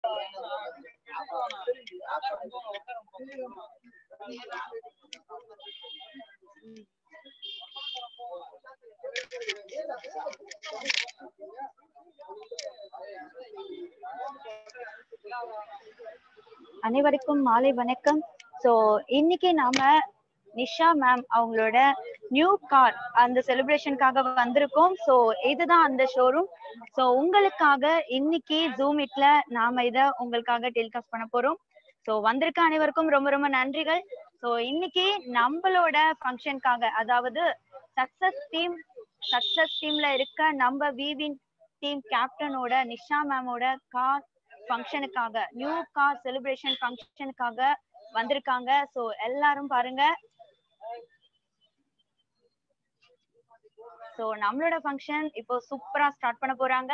அனைவருக்கும் மாலை வணக்கம் சோ இன்னைக்கு நாம நிஷா மேம் அவங்களோட நியூ கார் அந்த செலிப்ரேஷனுக்காக வந்திருக்கோம் சோ இதுதான் அந்த ஷோரூம் சோ உங்களுக்காக இன்னைக்கு ஜூம் மீட்ல நாம இத உங்களுக்காக டெலிகாஸ்ட் பண்ண போறோம் சோ வந்திருக்க அனைவருக்கும் ரொம்ப ரொம்ப நன்றிகள் சோ இன்னைக்கு நம்மளோட ஃபங்க்ஷனுக்காக அதாவது சக்சஸ் டீம் சக்சஸ் டீம்ல இருக்க நம்ம விவின் டீம் கேப்டனோட நிஷா மேமோட கார் ஃபங்க்ஷனுக்காக நியூ கார் செலிப்ரேஷன் ஃபங்க்ஷனுக்காக வந்திருக்காங்க சோ எல்லாரும் பாருங்க சோ நம்மளோட ஃபங்க்ஷன் இப்போ சூப்பரா ஸ்டார்ட் பண்ண போறாங்க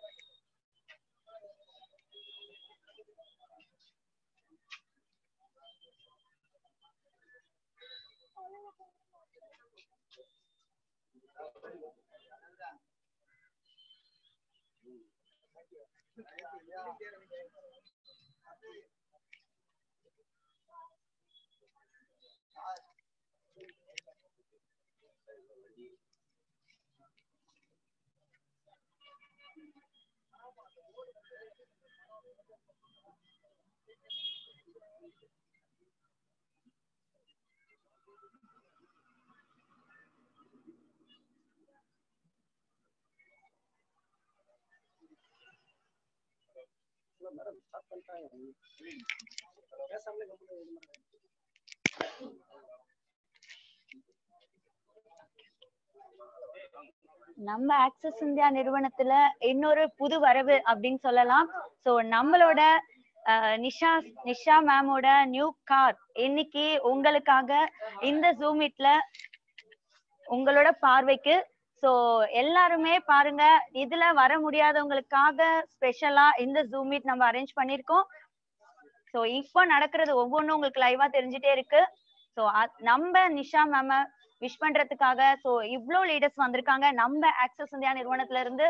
நம்ம ஆக்சஸ் இந்தியா நிறுவனத்துல இன்னொரு புது வரவு அப்படின்னு சொல்லலாம் சோ நம்மளோட அஹ், நிஷா நிஷா மேமோட நியூ கார் இன்னைக்கு உங்களுக்காக இந்த ஜூம் மீட்ல உங்களோட பார்வைக்கு சோ எல்லாருமே பாருங்க இதுல வர முடியாதவங்களுக்காக ஸ்பெஷலா இந்த ஜூம் மீட் நம்ம அரேஞ்ச் பண்ணிருக்கோம் சோ இப்போ நடக்கிறது ஒவ்வொன்றும் உங்களுக்கு லைவா தெரிஞ்சுட்டே இருக்கு சோ நம்ம நிஷா மேம விஷ் பண்றதுக்காக சோ இவ்ளோ லீடர்ஸ் வந்திருக்காங்க நம்ம ஆக்சஸ் இந்தியா நிறுவனத்துல இருந்து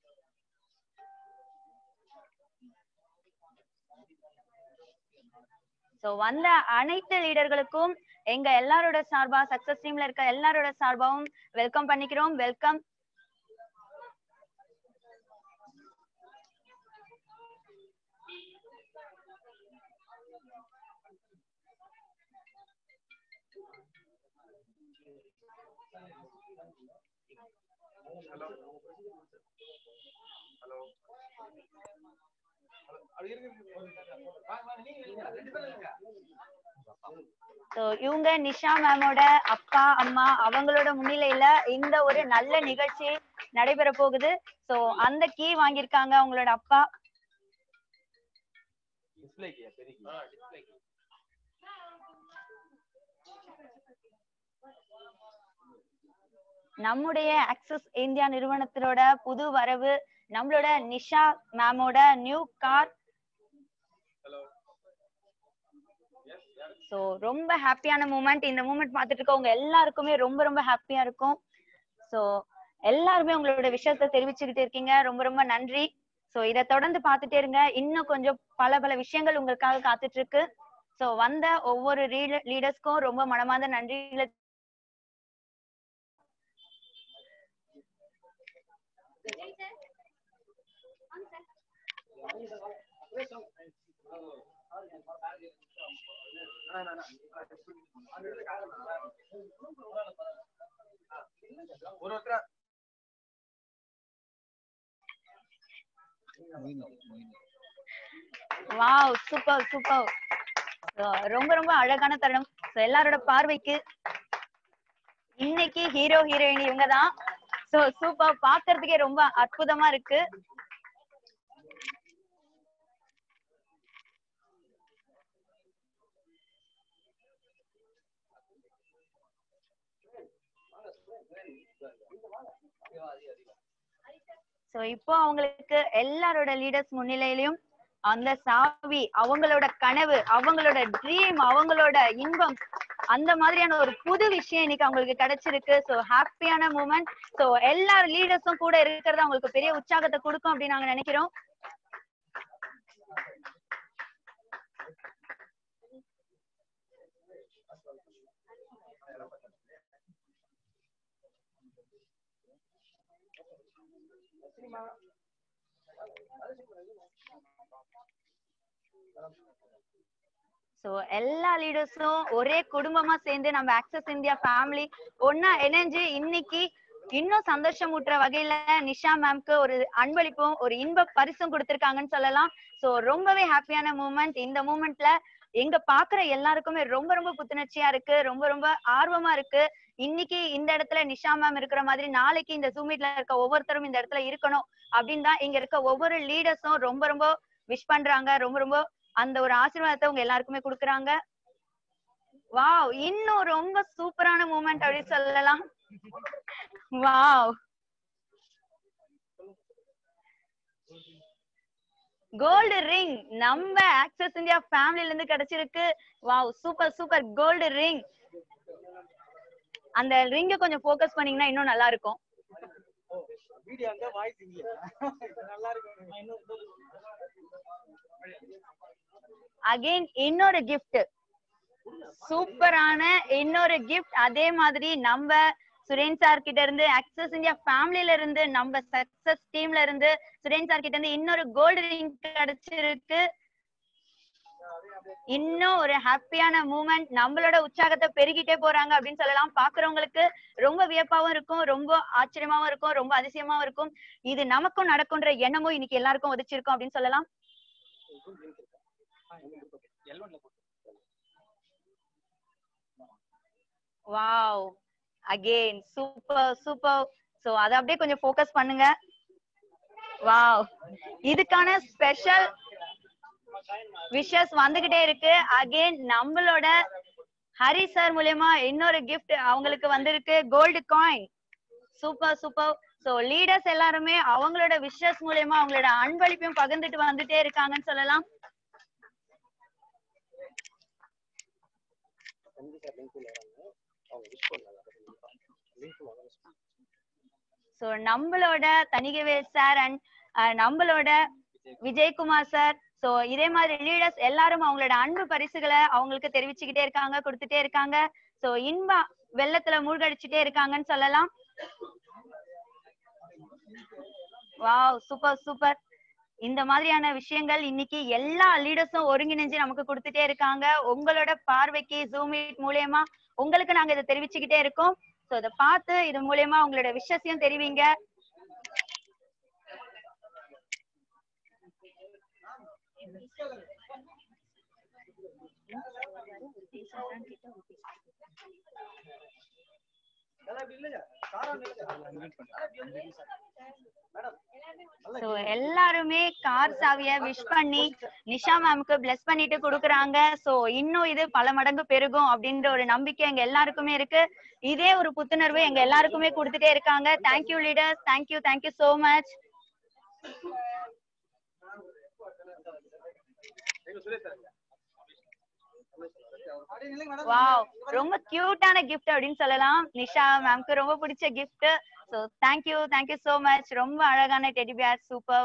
சோ வந்த அனைத்து லீடர்களுக்கும் எங்க எல்லாரோட சார்பா சக்சஸ் டீம்ல இருக்க எல்லாரோட சார்பாவும் வெல்கம் பண்ணிக்கிறோம் வெல்கம் So, இவங்க நிஷா மேமோட அப்பா அம்மா அவங்களோட முன்னிலையில இந்த ஒரு நல்ல நிகழ்ச்சி நடைபெற போகுது சோ அந்த கீ வாங்கியிருக்காங்க அவங்களோட அப்பா நம்முடைய ஆக்சஸ் இந்தியா நிறுவனத்தினோட புது வரவு நம்மளோட நிஷா மேமோட நியூ கார் சோ ரொம்ப ஹாப்பியான மூமெண்ட் இந்த மூமெண்ட் பார்த்துட்டு இருக்கவங்க எல்லாருக்குமே ரொம்ப ரொம்ப ஹாப்பியா இருக்கும் சோ எல்லாருமே உங்களோட விஷயத்த தெரிவிச்சுக்கிட்டு இருக்கீங்க ரொம்ப ரொம்ப நன்றி சோ இத தொடர்ந்து பார்த்துட்டே இருங்க இன்னும் கொஞ்சம் பல பல விஷயங்கள் உங்களுக்காக காத்துட்டு இருக்கு சோ வந்த ஒவ்வொரு லீடர்ஸ்க்கும் ரொம்ப மனமார்ந்த நன்றிகளை வாவ் சூப்பர் சூப்பர் ரொம்ப ரொம்ப அழகான தருணம் So, எல்லாரோட பார்வைக்கு இன்னைக்கு ஹீரோ ஹீரோயின் இவங்க தான் சோ சூப்பர் பாக்குறதுக்கே ரொம்ப அற்புதமா இருக்கு சோ இப்போ அவங்களுக்கு எல்லாரோட லீடர்ஸ் முன்னிலையிலும் அந்த சாவி அவங்களோட கனவு அவங்களோட ட்ரீம் அவங்களோட இன்பம் அந்த மாதிரியான ஒரு புது விஷயம் இன்னைக்கு அவங்களுக்கு கிடைச்சிருக்கு சோ ஹாப்பியான மூமெண்ட் சோ எல்லா லீடர்ஸும் கூட இருக்கிறது அவங்களுக்கு பெரிய உற்சாகத்தை கொடுக்கும் அப்படின்னு நாங்க நினைக்கிறோம் சோ எல்லா லீடர்ஸும் ஒரே குடும்பமா சேர்ந்து நம்ம ஆக்சஸ் இந்தியா ஃபேமிலி ஒன்னா இணைஞ்சு இன்னைக்கு இன்னும் சந்தோஷம் ஊட்டுற வகையில நிஷா மேம்க்கு ஒரு அன்பளிப்பும் ஒரு இன்ப பரிசும் கொடுத்திருக்காங்கன்னு சொல்லலாம் சோ ரொம்பவே ஹாப்பியான மூமெண்ட் இந்த மூமெண்ட்ல எங்க பாக்குற எல்லாருக்குமே ரொம்ப ரொம்ப புத்துணர்ச்சியா இருக்கு ரொம்ப ரொம்ப ஆர்வமா இருக்கு இன்னைக்கு இந்த இடத்துல நிஷா மேம் இருக்கிற மாதிரி நாளைக்கு இந்த ஜூம் மீட்ல இருக்க ஒவ்வொருத்தரும் இந்த இடத்துல இருக்கணும் அப்படின்னு தான் இங்க இருக்க ஒவ்வொரு லீடர்ஸும் ரொம்ப ரொம்ப விஷ் பண்றாங்க ரொம்ப ரொம்ப அந்த ஒரு ஆசீர்வாதத்தை உங்க எல்லாருக்குமே கொடுக்குறாங்க வாவ் இன்னும் ரொம்ப சூப்பரான மூமெண்ட் அப்படின்னு சொல்லலாம் வாவ் கோல்டு ரிங் நம்ம ஆக்சஸ் இந்தியா ஃபேமிலில இருந்து கிடைச்சிருக்கு wow super super gold ring அந்த ரிங்க கொஞ்சம் ஃபோக்கஸ் பண்ணீங்கன்னா இன்னும் நல்லா இருக்கும் வீடியோ அங்க வாய்ஸ் இல்ல நல்லா இருக்கு அகைன் இன்னொரு gift சூப்பரான இன்னொரு gift அதே மாதிரி நம்ம சுரேன் சார் கிட்ட இருந்து அக்சஸ் இந்தியா ஃபேமிலில இருந்து நம்ம சக்சஸ் டீம்ல இருந்து சுரேன் சார் கிட்ட இருந்து இன்னொரு கோல்டு ரிங் கிடைச்சிருக்கு இன்னும் ஒரு ஹாப்பியான மூமெண்ட் நம்மளோட உற்சாகத்தை பெருகிட்டே போறாங்க அப்படின்னு சொல்லலாம் பாக்குறவங்களுக்கு ரொம்ப வியப்பாவும் இருக்கும் ரொம்ப ஆச்சரியமாவும் இருக்கும் ரொம்ப அதிசயமாவும் இருக்கும் இது நமக்கும் நடக்கும்ன்ற எண்ணமும் இன்னைக்கு எல்லாருக்கும் உதிச்சிருக்கும் அப்படின்னு சொல்லலாம் wow again super super so அத அப்படியே கொஞ்சம் ஃபோக்கஸ் பண்ணுங்க வாவ் இதுக்கான ஸ்பெஷல் விஷஸ் வந்துகிட்டே இருக்கு அகைன் நம்மளோட ஹரி சார் மூலியமா இன்னொரு gift அவங்களுக்கு வந்திருக்கு gold coin super super so leaders எல்லாருமே அவங்களோட விஷஸ் மூலியமா அவங்களோட அன்பளிப்பையும் பகிர்ந்துட்டு வந்துட்டே இருக்காங்கன்னு சொல்லலாம் சோ நம்மளோட தனிகவேல் சார் அண்ட் நம்மளோட விஜயகுமார் சார் சோ இதே மாதிரி லீடர்ஸ் எல்லாரும் அவங்களோட அன்பு பரிசுகளை அவங்களுக்கு தெரிவிச்சுக்கிட்டே இருக்காங்க கொடுத்துட்டே இருக்காங்க சோ இன்ப வெள்ளத்துல மூழ்கடிச்சுட்டே இருக்காங்கன்னு சொல்லலாம் வாவ் சூப்பர் சூப்பர் இந்த மாதிரியான விஷயங்கள் இன்னைக்கு எல்லா லீடர்ஸும் ஒருங்கிணைஞ்சு நமக்கு கொடுத்துட்டே இருக்காங்க உங்களோட பார்வைக்கு ஜூம் மீட் மூலியமா உங்களுக்கு நாங்க இதை தெரிவிச்சுக்கிட்டே இருக்கோம் சோ இதை பார்த்து இது மூலியமா உங்களோட விஷயத்தையும் தெரிவிங்க சோ எல்லாருமே கார் சாவிய விஷ் பண்ணி நிஷா மேம்க்கு பிளஸ் பண்ணிட்டு குடுக்குறாங்க சோ இன்னும் இது பல மடங்கு பெருகும் அப்படின்ற ஒரு நம்பிக்கை எங்க எல்லாருக்குமே இருக்கு இதே ஒரு புத்துணர்வு எங்க எல்லாருக்குமே கொடுத்துட்டே இருக்காங்க thank you leaders thank you thank you so much wow ரொம்ப கியூட்டான கிஃப்ட் அப்படின்னு சொல்லலாம் நிஷா மேம்க்கு ரொம்ப பிடிச்ச gift so thank you thank you so much ரொம்ப அழகான teddy bear super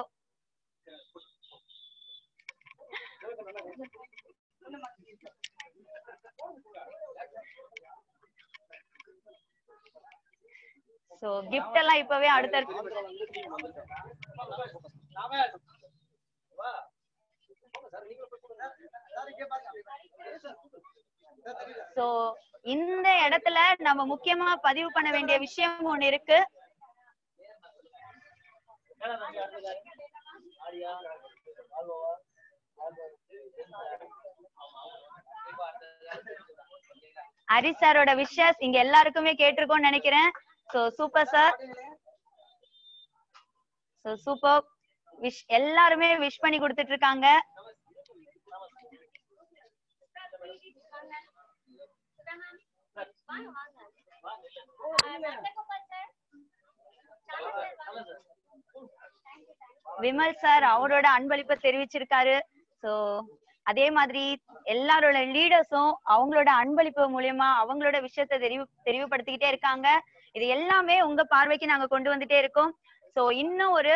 so gift எல்லாம் இப்பவே அடுத்தடுத்து சோ இந்த இடத்துல நம்ம முக்கியமா பதிவு பண்ண வேண்டிய விஷயம் ஒண்ணு இருக்கு ஹரி சாரோட விஷஸ் இங்க எல்லாருக்குமே கேட்டிருக்கோம்னு நினைக்கிறேன் so super sir so super wish எல்லாருமே விஷ் பண்ணி கொடுத்துட்டு இருக்காங்க விமல் சார் அவரோட அன்பளிப்பை தெரிவிச்சிருக்காரு சோ அதே மாதிரி எல்லாரோட லீடர்ஸும் அவங்களோட அன்பளிப்பு மூலியமா அவங்களோட விஷயத்தை தெரிவு தெரிவுபடுத்திக்கிட்டே இருக்காங்க இது எல்லாமே உங்க பார்வைக்கு நாங்க கொண்டு வந்துட்டே இருக்கோம் சோ இன்னும் ஒரு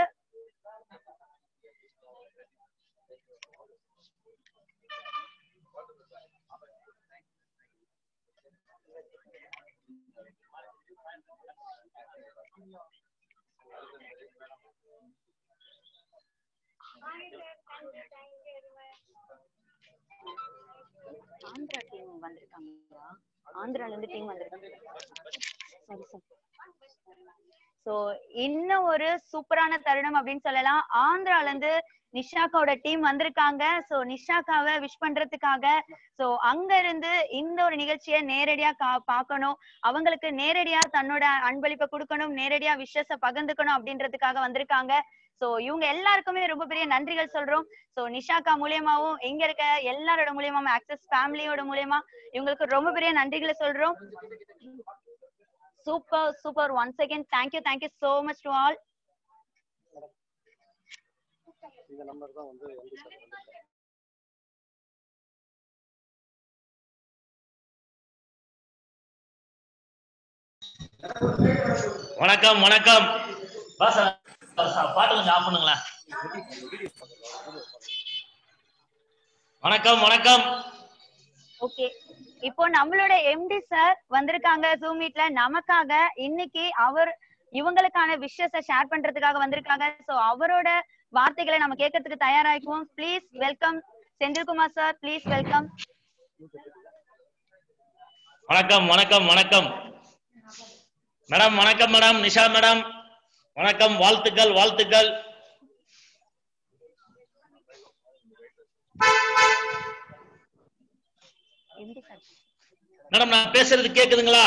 ஆந்திரா டீம் வந்திருக்காங்களா ஆந்திரால இருந்து டீம் வந்திருக்காங்க சரி சார் சோ இன்னும் ஒரு சூப்பரான தருணம் அப்படின்னு சொல்லலாம் ஆந்திரால இருந்து நிஷாக்காவோட டீம் வந்திருக்காங்க சோ நிஷாக்காவை விஷ் பண்றதுக்காக சோ அங்க இருந்து இந்த ஒரு நிகழ்ச்சியை நேரடியா கா- பார்க்கணும் அவங்களுக்கு நேரடியா தன்னோட அன்பளிப்பை கொடுக்கணும் நேரடியா விஷஸ பகிர்ந்துக்கணும் அப்படின்றதுக்காக வந்திருக்காங்க சோ இவங்க எல்லாருக்குமே ரொம்ப பெரிய நன்றிகள் சொல்றோம் சோ நிஷாக்கா மூலியமாவும் எங்க இருக்க எல்லாரோட மூலியமாவும் ஆக்சஸ் ஃபேமிலியோட மூலியமா இவங்களுக்கு ரொம்ப பெரிய நன்றிகளை சொல்றோம் super super one second thank you thank you so much to all இந்த நம்பர் தான் வந்து எம்பி சார் வணக்கம் வணக்கம் பாஸ், பாட்டு கொஞ்சம் ஆஃப் பண்ணுங்களேன் வணக்கம் வணக்கம் ஓகே இப்போ நம்மளோட எம்டி சார் வந்திருக்காங்க ஜூம் மீட்ல நமக்காக இன்னைக்கு அவர் இவங்களுக்கான விஷயத்தை ஷேர் பண்றதுக்காக வந்திருக்காங்க சோ அவரோட வார்த்தைகளை நம்ம கேட்கறதுக்கு தயாராகுவோம் please welcome Senthilkumar sir please welcome வணக்கம் வணக்கம் வணக்கம் மேடம் வணக்கம் மேடம் நிஷா மேடம் வணக்கம் வாழ்த்துக்கள் வாழ்த்துக்கள் எம்டி சார் மேடம் நான் பேசுறது கேக்குதுங்களா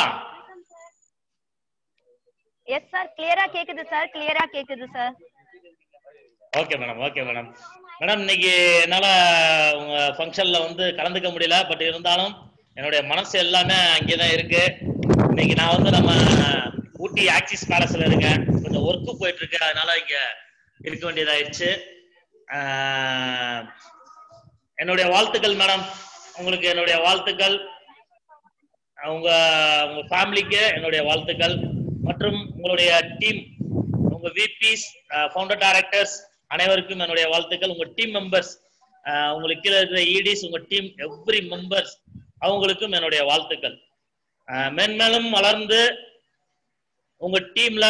எஸ் சார் கிளியரா கேக்குது சார் கிளியரா கேக்குது sir okay madam okay madam madam இன்னைக்கு என்னால உங்க ஃபங்க்ஷன்ல வந்து கலந்துக்க முடியல பட் இருந்தாலும் என்னுடைய மனசு எல்லாமே அங்கேதான் இருக்கு இன்னைக்கு நான் வந்து நம்ம ஊட்டி ஆக்சிஸ் பேலஸ்ல இருக்கேன் கொஞ்சம் ஒர்க்கு போயிட்டு இருக்கு அதனால இங்க இருக்க வேண்டியதாயிடுச்சு ஆஹ், என்னுடைய வாழ்த்துக்கள் மேடம் உங்களுக்கு என்னுடைய வாழ்த்துக்கள் உங்க உங்க ஃபேமிலிக்கு என்னுடைய வாழ்த்துக்கள் மற்றும் உங்களுடைய டீம் உங்க விபிஸ் ஃபவுண்டர் டைரக்டர்ஸ் அனைவருக்கும் என்னுடைய வாழ்த்துக்கள் உங்க டீம் மெம்பர்ஸ் உங்களுக்கு கீழே இருக்கிற இடிஸ் உங்க டீம் எவ்ரி மெம்பர்ஸ் அவங்களுக்கும் என்னுடைய வாழ்த்துக்கள் அஹ், மென்மேலும் வளர்ந்து உங்க டீம்ல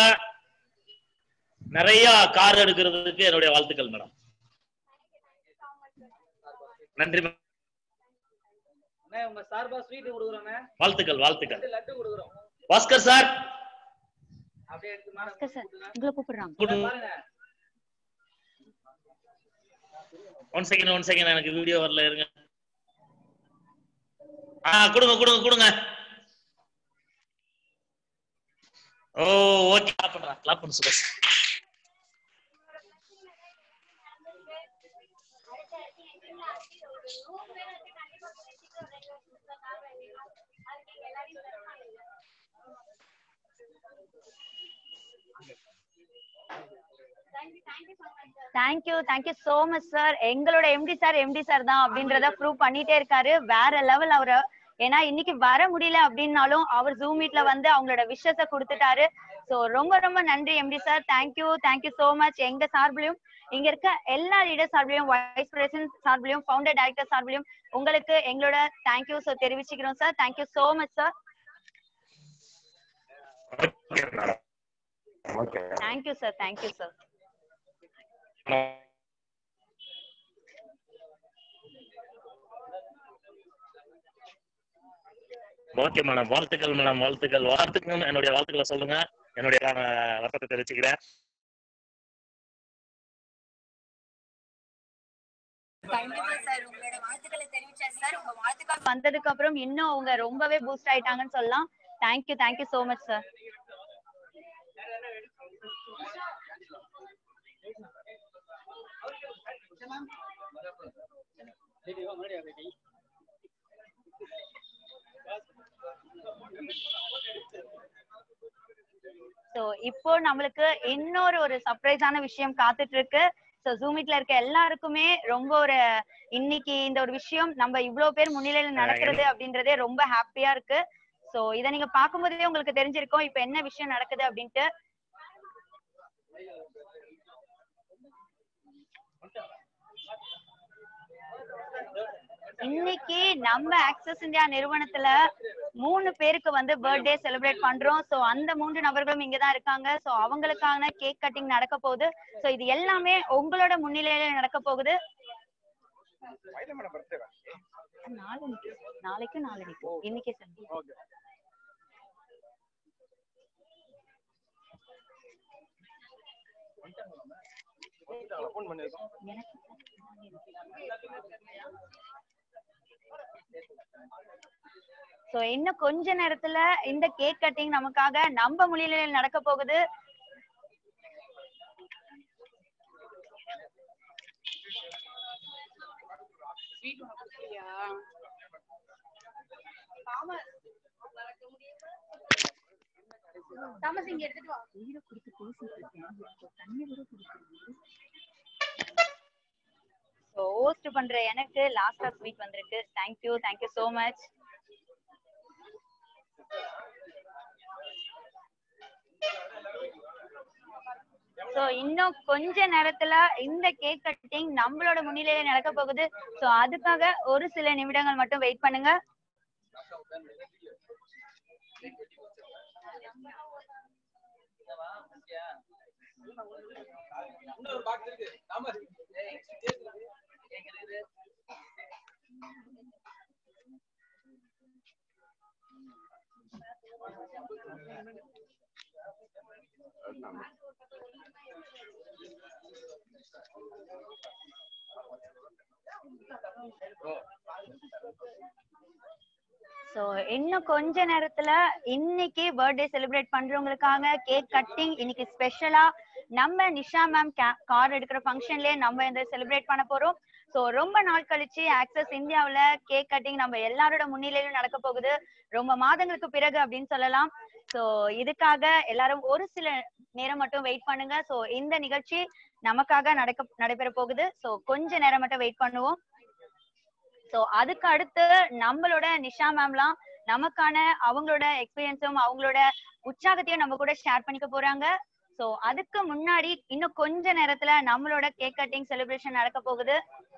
நிறைய கார் எடுக்கிறதுக்கு என்னுடைய வாழ்த்துக்கள் மேடம் நன்றி மேம். அண்ணே உங்க சார்பா ஸ்வீட் கொடுக்குறோண்ணே வாழ்த்துக்கள் வாழ்த்துக்கள் ரெண்டு லட்டு கொடுக்குறோம் பாஸ்கர் சார் அப்படியே எடுத்து மேடம் பாஸ்கர் சார் உங்களை கூப்பிடுறாங்க குடு- பாருங்க ஒன் செகண்ட் ஒன் செகண்ட் எனக்கு வீடியோ வரல இருங்க ஆ கொடுங்க கொடுங்க கொடுங்க ஓ ஓகே கிளாப் பண்றேன் கிளாப் பண்ணு Suresh thank you thank you so much sir எங்களோட எம்டி சார் எம்டி சார் தான் அப்படின்றத ப்ரூவ் பண்ணிட்டே இருக்காரு வேற லெவல் அவரு ஏன்னா இன்னைக்கு வர முடியல அப்படின்னாலும் அவர் ஜூம் மீட்ல வந்து அவங்களோட விஷயத்தை கொடுத்துட்டாரு சோ ரொம்ப ரொம்ப நன்றி MD sir thank you thank you so much எங்க சார்பிலையும் இங்க இருக்க எல்லா லீடர் சார்பிலையும் வைஸ் பிரசிடென்ட் சார்பிலையும் ஃபவுண்டர் டைரக்டர் சார்பிலையும் உங்களுக்கு எங்களோட தேங்க்யூ ஸோ தெரிவிச்சுக்கிறோம் sir thank you so much sir okay madam okay thank you sir thank you sir okay madam வாழ்த்துக்கள் மேடம் வாழ்த்துக்கள் வாழ்த்துக்கள் என்னுடைய வாழ்த்துக்களை சொல்லுங்க என்னுடைய அஹ், வருத்தத்தை தெரிவிச்சுக்கிறேன் கண்டிப்பா சார் உங்களோட வாழ்த்துக்களை தெரிவிச்சேன் சார் உங்க வாழ்த்துக்கள் வந்ததுக்கு அப்புறம் இன்னும் அவங்க ரொம்பவே பூஸ்ட் ஆயிட்டாங்கன்னு சொல்லலாம் thank you thank you so much sir so இப்போ நம்மளுக்கு இன்னொரு ஒரு சர்ப்ரைஸான விஷயம் காத்துட்டு இருக்கு சோ ஜூமிட்ல இருக்க எல்லாருக்குமே ரொம்ப ஒரு இன்னைக்கு இந்த ஒரு விஷயம் நம்ம இவ்ளோ பேர் முன்னிலையில நடக்கிறது அப்படின்றதே ரொம்ப ஹாப்பியா இருக்கு சோ இத நீங்க பாக்கும்போதே உங்களுக்கு தெரிஞ்சிருக்கும் இப்ப என்ன விஷயம் நடக்குது அப்படின்ட்டு இன்னைக்கு நம்ம ஆக்சஸ் இந்தியா நிறுவனத்துல மூணு பேருக்கு வந்து பர்த்டே செலிப்ரேட் பண்றோம் சோ அந்த மூன்று நபர்களும் இங்க தான் இருக்காங்க சோ அவங்களுக்கான கேக் கட்டிங் நடக்க போகுது சோ இது எல்லாமே உங்களோட முன்னிலையில நடக்க போகுது நாளைக்கு நாளைக்கு நாளைக்கு இன்னைக்கே சண்டே எனக்கு சோ இன்னும் கொஞ்ச நேரத்துல இந்த கேக் கட்டிங் நமக்காக நம்ம மொழியில நடக்க போகுது ஸோ ஹோஸ்ட் பண்ற எனக்கு லாஸ்டா ஸ்வீட் வந்திருக்கு thank you thank you so much so இன்னும் கொஞ்ச நேரத்துல இந்த கேக் கட்டிங் நம்மளோட முன்னிலையில நடக்க போகுது சோ அதுக்காக ஒரு சில நிமிடங்கள் மட்டும் வெயிட் பண்ணுங்க சோ இன்னும் கொஞ்ச நேரத்துல இன்னைக்கு பர்த்டே செலிப்ரேட் பண்றவங்களுக்காக கேக் கட்டிங் இன்னைக்கு ஸ்பெஷலா நம்ம நிஷா மேம் கார் எடுக்கிற ஃபங்க்ஷன்லயே நம்ம இந்த செலிப்ரேட் பண்ண போறோம் சோ ரொம்ப நாள் கழிச்சு ஆக்சஸ் இந்தியாவுல கேக் கட்டிங் நம்ம எல்லாரோட முன்னிலையிலும் நடக்க போகுது ரொம்ப மாதங்களுக்கு பிறகு அப்படின்னு சொல்லலாம் சோ இதுக்காக எல்லாரும் ஒரு சில நேரம் மட்டும் வெயிட் பண்ணுங்க சோ இந்த நிகழ்ச்சி நமக்காக நடக்க நடைபெற போகுது சோ கொஞ்ச நேரம் மட்டும் வெயிட் பண்ணுவோம் சோ அதுக்கு அடுத்து நம்மளோட நிஷா மேம்லாம் நமக்கான அவங்களோட எக்ஸ்பீரியன்ஸும் அவங்களோட உற்சாகத்தையும் நம்ம கூட ஷேர் பண்ணிக்க போறாங்க சோ அதுக்கு முன்னாடி இன்னும் கொஞ்ச நேரத்துல நம்மளோட கேக் கட்டிங் செலிப்ரேஷன் நடக்க போகுது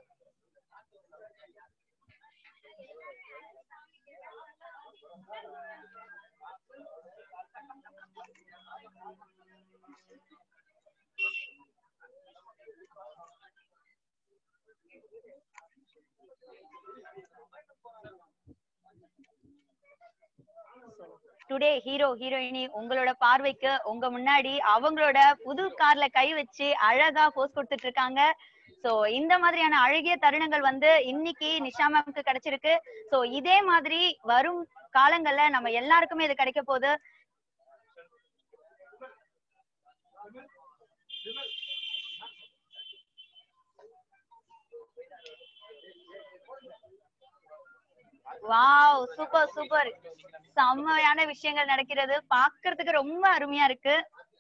டுடே ஹீரோ ஹீரோயினி உங்களோட பார்வைக்கு உங்க முன்னாடி அவங்களோட புது கார்ல கை வச்சு அழகா போஸ் கொடுத்துட்டு இருக்காங்க சோ இந்த மாதிரியான அழகிய தருணங்கள் வந்து இன்னைக்கு நிஷா மேம்க்கு கிடைச்சிருக்கு சோ இதே மாதிரி வரும் காலங்கள்ல நம்ம எல்லாருக்குமே இது கிடைக்க போகுது வாவ் சூப்பர் சூப்பர் செம்மையான விஷயங்கள் நடக்கிறது பாக்குறதுக்கு ரொம்ப அருமையா இருக்கு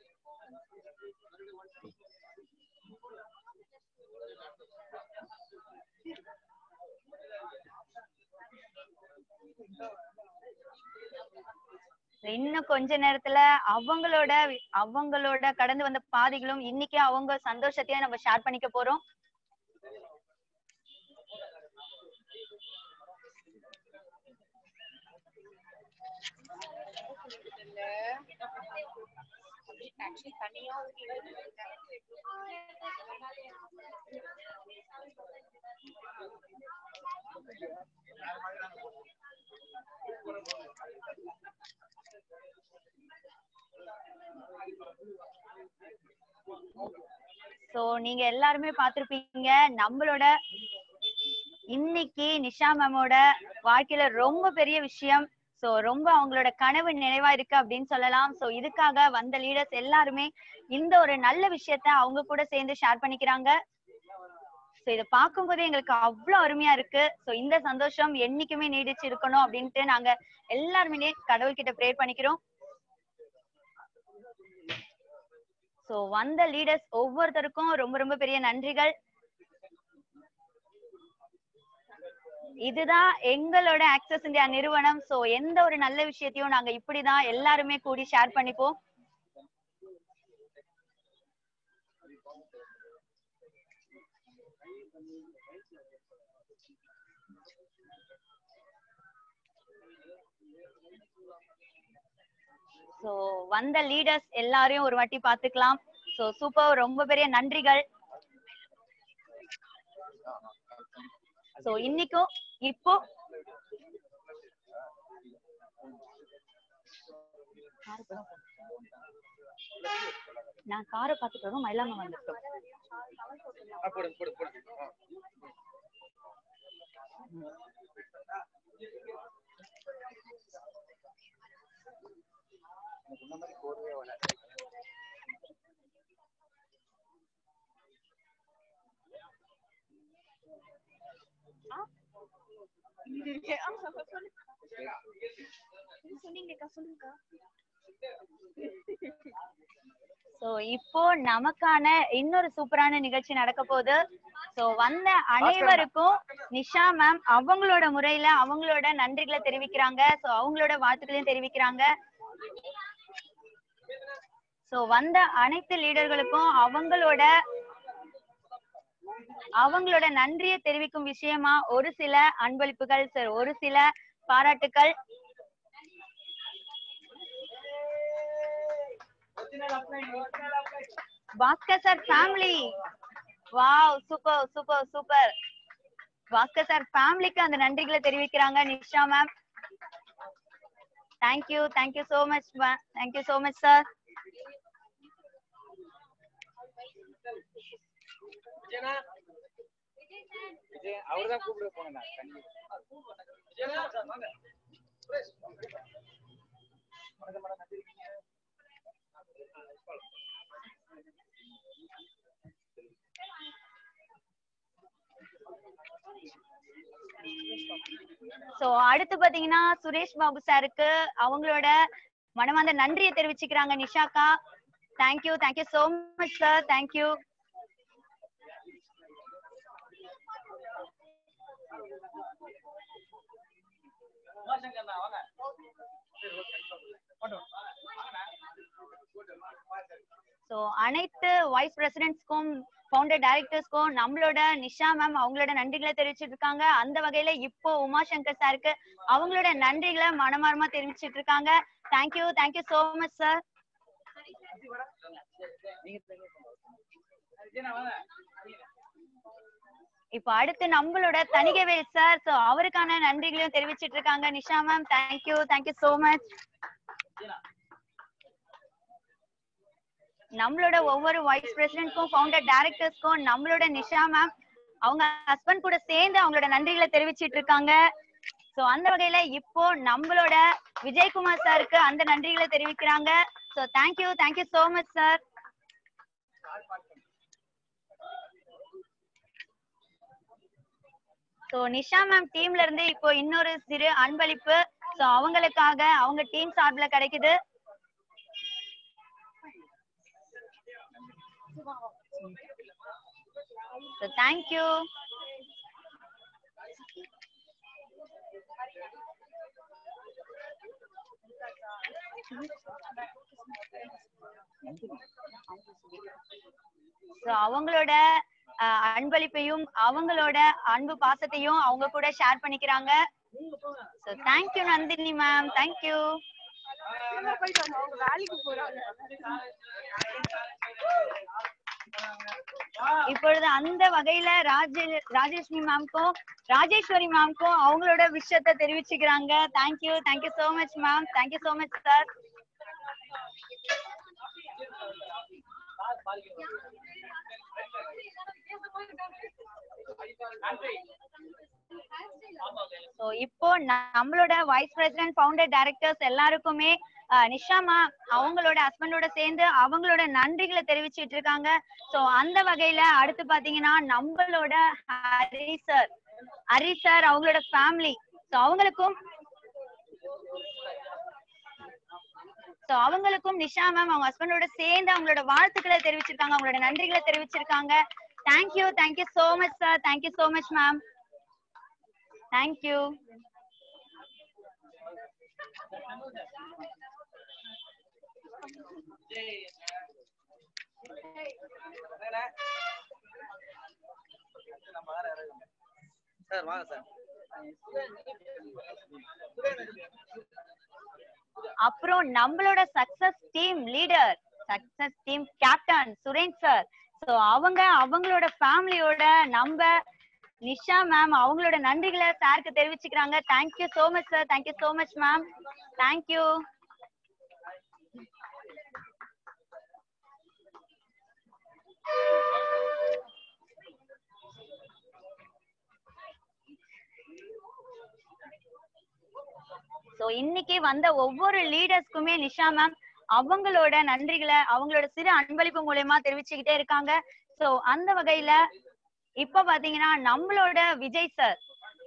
இன்னும் கொஞ்ச நேரத்துல அவங்களோட அவங்களோட கடந்து வந்த பாதைகளும் இன்னைக்கு அவங்க சந்தோஷத்தையும் நம்ம ஷேர் பண்ணிக்க போறோம் சோ நீங்க எல்லாருமே பாத்திருப்பீங்க நம்மளோட இன்னைக்கு நிஷா மேமோட வாழ்க்கையில ரொம்ப பெரிய விஷயம் சோ ரொம்ப அவங்களோட கனவு நிறைவா இருக்கு அப்படின்னு சொல்லலாம் சோ இதுக்காக வந்த லீடர்ஸ் எல்லாருமே இந்த ஒரு நல்ல விஷயத்த அவங்க கூட சேர்ந்து ஷேர் பண்ணிக்கிறாங்க சோ இதை பார்க்கும்போது எங்களுக்கு அவ்வளவு அருமையா இருக்கு சோ இந்த சந்தோஷம் என்னைக்குமே நீடிச்சு இருக்கணும் அப்படின்ட்டு நாங்க எல்லாருமே கடவுள்கிட்ட ப்ரே பண்ணிக்கிறோம் சோ வந்த லீடர்ஸ் ஒவ்வொருத்தருக்கும் ரொம்ப ரொம்ப பெரிய நன்றிகள் இதுதான் எங்களோட ஆக்சஸ் இந்தியா நிறுவனம் சோ எந்த ஒரு நல்ல விஷயத்தையும் நாங்க இப்படிதான் எல்லாருமே கூடி ஷேர் பண்ணிப்போம் சோ வந்த லீடர்ஸ் எல்லாரையும் ஒரு வாட்டி பாத்துக்கலாம் சோ சூப்பர் ரொம்ப பெரிய நன்றிகள் சோ இன்னைக்கும் இப்போ நான் காரை பார்த்துட்டு வரோம் மயிலாங்க வந்துட்டோம் சோ இப்போ நமக்கான இன்னொரு சூப்பரான நிகழ்ச்சி நடக்க போகுது சோ வந்த அனைவருக்கும் நிஷா மேம் அவங்களோட முறையில அவங்களோட நன்றிகளை தெரிவிக்கிறாங்க சோ அவங்களோட வாழ்த்துக்களையும் தெரிவிக்கிறாங்க சோ வந்த அனைத்து லீடர்களுக்கும் அவங்களோட அவங்களோட நன்றியை தெரிவிக்கும் விஷயமா ஒரு சில அன்பளிப்புகள் சார் ஒரு சில பாராட்டுக்கள் Bhaskar sir family wow super super super Bhaskar sir ஃபேமிலிக்கு அந்த நன்றிகளை தெரிவிக்கிறாங்க Nisha ma'am thank you thank you so much ma'am thank you so much sir அவர்தான் கூப்பிட போனேன் நான் கண்டிப்பா. சோ அடுத்து பாத்தீங்கன்னா சுரேஷ் பாபு சாருக்கு அவங்களோட மனமார்ந்த நன்றியை தெரிவிச்சுக்கிறாங்க நிஷாக்கா thank you thank you so much sir thank you உமாசங்கர்ண்ணா, வாங்க. சோ அனைத்து வைஸ் பிரசிடென்ட்ஸ்க்கும் ஃபவுண்டர் டைரக்டர்ஸ்க்கும் நம்மளோட நிஷா மேம் அவங்களோட நன்றிகளை தெரிவிச்சிட்டு இருக்காங்க அந்த வகையில இப்போ உமாசங்கர் சாருக்கு அவங்களோட நன்றிகளை மனமார்மா தெரிவிச்சிட்டு இருக்காங்க thank you thank you so much sir விஜயண்ணா, வாங்க. இப்போ அடுத்து நம்மளோட தணிகவேல் சார் சோ அவருக்கான நன்றிகளையும் தெரிவிச்சிட்டு இருக்காங்க Nisha ma'am thank you thank you so much நம்மளோட ஒவ்வொரு வைஸ் பிரசிடென்ட்க்கும் ஃபவுண்டர் டைரக்டர்ஸ்க்கும் நம்மளோட நிஷா மேம் அவங்க ஹஸ்பண்ட் கூட சேர்ந்து அவங்களோட நன்றிகளை தெரிவிச்சிட்டு இருக்காங்க சோ அந்த வகையில இப்போ நம்மளோட விஜயகுமார் சாருக்கு அந்த நன்றிகளை தெரிவிக்கிறாங்க so thank you thank you so much sir so Nisha ma'am டீம்ல இருந்து இப்போ இன்னொரு சிறு அன்பளிப்பு சோ அவங்களுக்காக அவங்க டீம் சார்பில் கிடைக்குது So thank you. So அவங்களோட அஹ், அன்பளிப்பையும் அவங்களோட அன்பு பாசத்தையும் அவங்க கூட ஷேர் பண்ணிக்கிறாங்க So thank you Nandini ma'am thank you. இப்பொழுது அந்த வகையில ராஜே ராஜேஸ்வரி மேம்க்கும் ராஜேஸ்வரி மேம்க்கும் அவங்களோட விஷயத்தை தெரிவிச்சுக்கிறாங்க thank you thank you so much ma'am thank you so much sir so இப்போ நம்மளோட வைஸ் பிரசிடென்ட் ஃபவுண்டர் டைரக்டர்ஸ் எல்லாருக்குமே அஹ், நிஷா மேம் அவங்களோட ஹஸ்பண்டோட சேர்ந்து அவங்களோட நன்றிகளை தெரிவிச்சிட்டு இருக்காங்க ஸோ அந்த வகையில அடுத்து பாத்தீங்கன்னா நம்மளோட ஹரி சார் ஹரி சார் அவங்களோட ஃபேமிலி ஸோ அவங்களுக்கும் ஸோ அவங்களுக்கும் நிஷா மேம் அவங்க ஹஸ்பண்டோட சேர்ந்து அவங்களோட வாழ்த்துக்களை தெரிவிச்சிருக்காங்க அவங்களோட நன்றிகளை தெரிவிச்சிருக்காங்க thank you thank you so much sir thank you so much ma'am thank you sir வாங்க சார் அப்புறம் நம்மளோட success team leader success team captain Suren sir so அவங்க அவங்களோட ஃபேமிலியோட நம்ம நிஷா மேம் அவங்களோட நன்றிகளை சாருக்கு தெரிவிச்சுக்கிறாங்க thank you so much sir thank you so much ma'am thank you so இன்னைக்கு வந்த ஒவ்வொரு லீடர்ஸ்க்குமே நிஷா மேம் அவங்களோட நன்றிகளை அவங்களோட சிறு அன்பளிப்பு மூலயமா தெரிவிச்சுக்கிட்டே இருக்காங்க சோ அந்த வகையில இப்ப பாத்தீங்கன்னா நம்மளோட Vijay sir